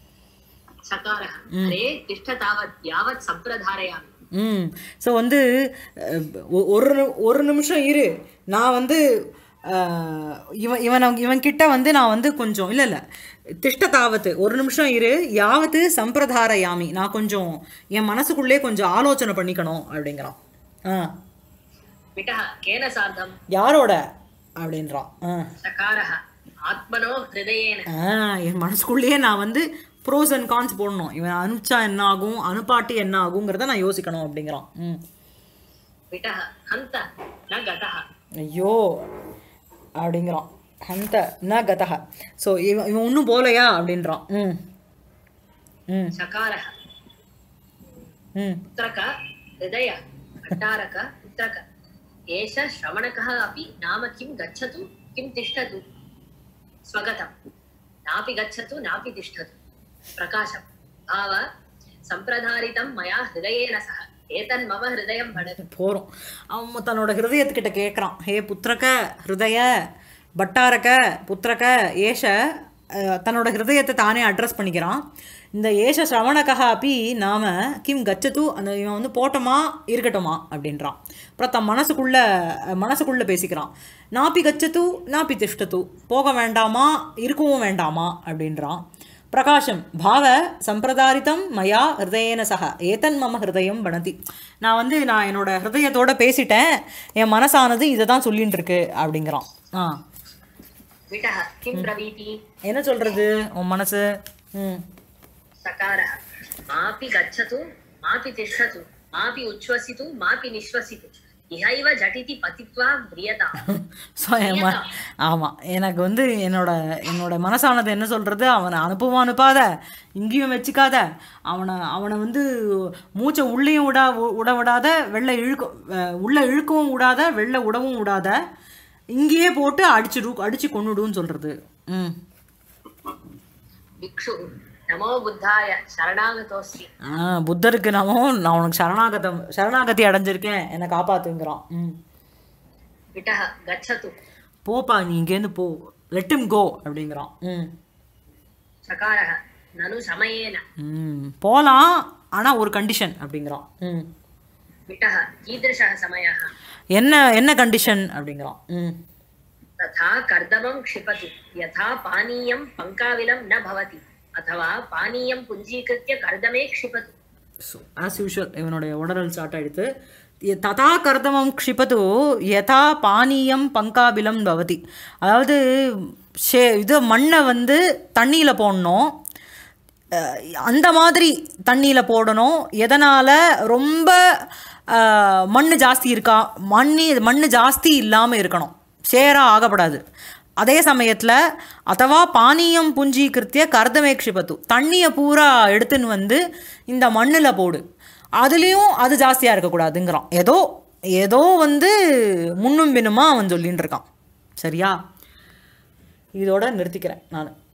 सकारः अरे तिष्ठ तावत् यावत् सम्प्रधारयामि ம் ஸோ வந்து அஹ், ஒ- ஒரு நி- ஒரு நிமிஷம் இரு நான் வந்து அஹ், இவன் இவன் இவன் கிட்ட வந்து நான் வந்து கொஞ்சம் இல்லை இல்லை திஷ்ட தாவத்து ஒரு நிமிஷம் இரு யாவத்து சம்பிரதாரயாமி நான் கொஞ்சம் என் மனசுக்குள்ளே கொஞ்சம் ஆலோசனை பண்ணிக்கணும் அப்படிங்கிறான் ஆ विटः केन सार्धम् யாரோட அப்படின்றான் ஆ सकारः आत्मनो हृदयेन ஆ என் மனசுக்குள்ளேயே நான் வந்து ப்ரோஸ் அண்ட் கான்ஸ் போடணும் இவன் அனுப்பிச்சா என்ன ஆகும் அனுப்பாட்டி என்ன ஆகுங்கிறத நான் யோசிக்கணும் அப்படிங்கிறான் ம் विटः हन्त न गतः ஐயோ அப்படிங்கிறான் ஹந்த ந கதக ஸோ இவன் இவன் ஒன்றும் போலையா அப்படின்றான் ம் ம் सकारः ம் पुत्रक हृदय भट्टारक पुत्रक एष श्रवणकः अपि नाम किं गच्छतु किं तिष्ठतु स्वगतं नापि गच्छतु नापि तिष्ठतु प्रकाशं भाव सम्प्रधारितं मया हृदयेन सह एतन्मम हृदयं भणतु போகிறோம் அவன் தன்னோட ஹிருதயத்துக்கிட்ட கேட்குறான் ஹே புத்திரக ஹிருதய பட்டாரக புத்திரக ஏஷ அஹ், தன்னோட ஹிருதயத்தை தானே அட்ரஸ் பண்ணிக்கிறான் இந்த ஏஷ சிரவணகா அப்பி நாம கிம் கச்சத்து அந்த இவன் வந்து போட்டோமா இருக்கட்டுமா அப்படின்றான் அப்புறம் தன் மனசுக்குள்ள அஹ், மனசுக்குள்ள பேசிக்கிறான் நாப்பி கச்சத்து நாப்பி திஷ்டத்து போக வேண்டாமா இருக்கவும் வேண்டாமா அப்படின்றான் பிரகாஷம் பாவ சம்பிரதாரிதம் மயா ஹிருதயேன சக ஏதன் மம ஹிருதயம் பணதி நான் வந்து நான் என்னோட ஹிருதயத்தோட பேசிட்டேன் என் மனசானது இதை தான் சொல்லின்னு இருக்கு அப்படிங்கிறான் ஆ विटः किं ब्रवीति என்ன சொல்றது உன் மனசு ம் सकारः मापि गच्छतु मापि तिष्ठतु मापि उच्छ्वसितु मापि निःश्वसितु इहैव झटिति पतित्वा म्रियता ஸோ என் ம ஆமாம் எனக்கு வந்து என்னோட என்னோட மனசானது என்ன சொல்கிறது அவனை அனுப்பவும் அனுப்பாத இங்கேயும் வச்சுக்காத அவனை அவனை வந்து மூச்சை உள்ளேயும் விடா விட விடாத வெளில இழுக்க அஹ், உள்ள இழுக்கவும் விடாத வெளில விடவும் விடாத இங்கேயே போட்டு அடிச்சிடு அடிச்சு கொன்னுடுன்னு சொல்றது ம் भिक्षु नमो बुद्धाय शरणागतोऽस्मि ஆ புத்தருக்கு நாமோ நான் உனக்கு சரணாகதம் சரணாகதி அடைஞ்சிருக்கேன் என்னை காப்பாத்துங்கிறான் ம் विटः गच्छतु போப்பா நீ இங்கேருந்து போ லெட் him கோ அப்படிங்கிறான் ம் चकारः ननु समयेन ம் போகலாம் ஆனால் ஒரு கண்டிஷன் அப்படிங்கிறான் ம் विटः कीदृशः समयः என்ன என்ன கண்டிஷன் அப்படிங்கிறான் ம் तथा कर्दमं क्षिपतु यथा पानीयं पङ्काविलं न भवति अथवा पानीयं पुञ्जीकृत्य कर्दमे क्षिपतु ஸோ ஆஸ் யூஷுவல் இவனுடைய உடல் ஸ்டார்ட் ஆயிடுத்து எ- ததா கர்தமம் க்ஷிபது யதா பானீயம் பங்காபிலம் பவதி அதாவது ஷே இது மண்ணை வந்து தண்ணியில் போடணும் அஹ், அந்த மாதிரி தண்ணியில் போடணும் எதனால் ரொம்ப அஹ், மண்ணு ஜாஸ்தி இருக்கா மண்ணி மண்ணு ஜாஸ்தி இல்லாமல் இருக்கணும் சேராக ஆகப்படாது அதே சமயத்தில் அதவா பானீயம் புஞ்சீகிருத்திய கர்தமே க்ஷிபத்து தண்ணியை பூரா எடுத்துன்னு வந்து இந்த மண்ணில் போடு அதுலேயும் அது ஜாஸ்தியாக இருக்கக்கூடாதுங்கிறான் ஏதோ ஏதோ வந்து முன்னும் பின்னுமா அவன் சொல்லின்னு இருக்கான் சரியா இதோட நிறுத்திக்கிறேன் நான்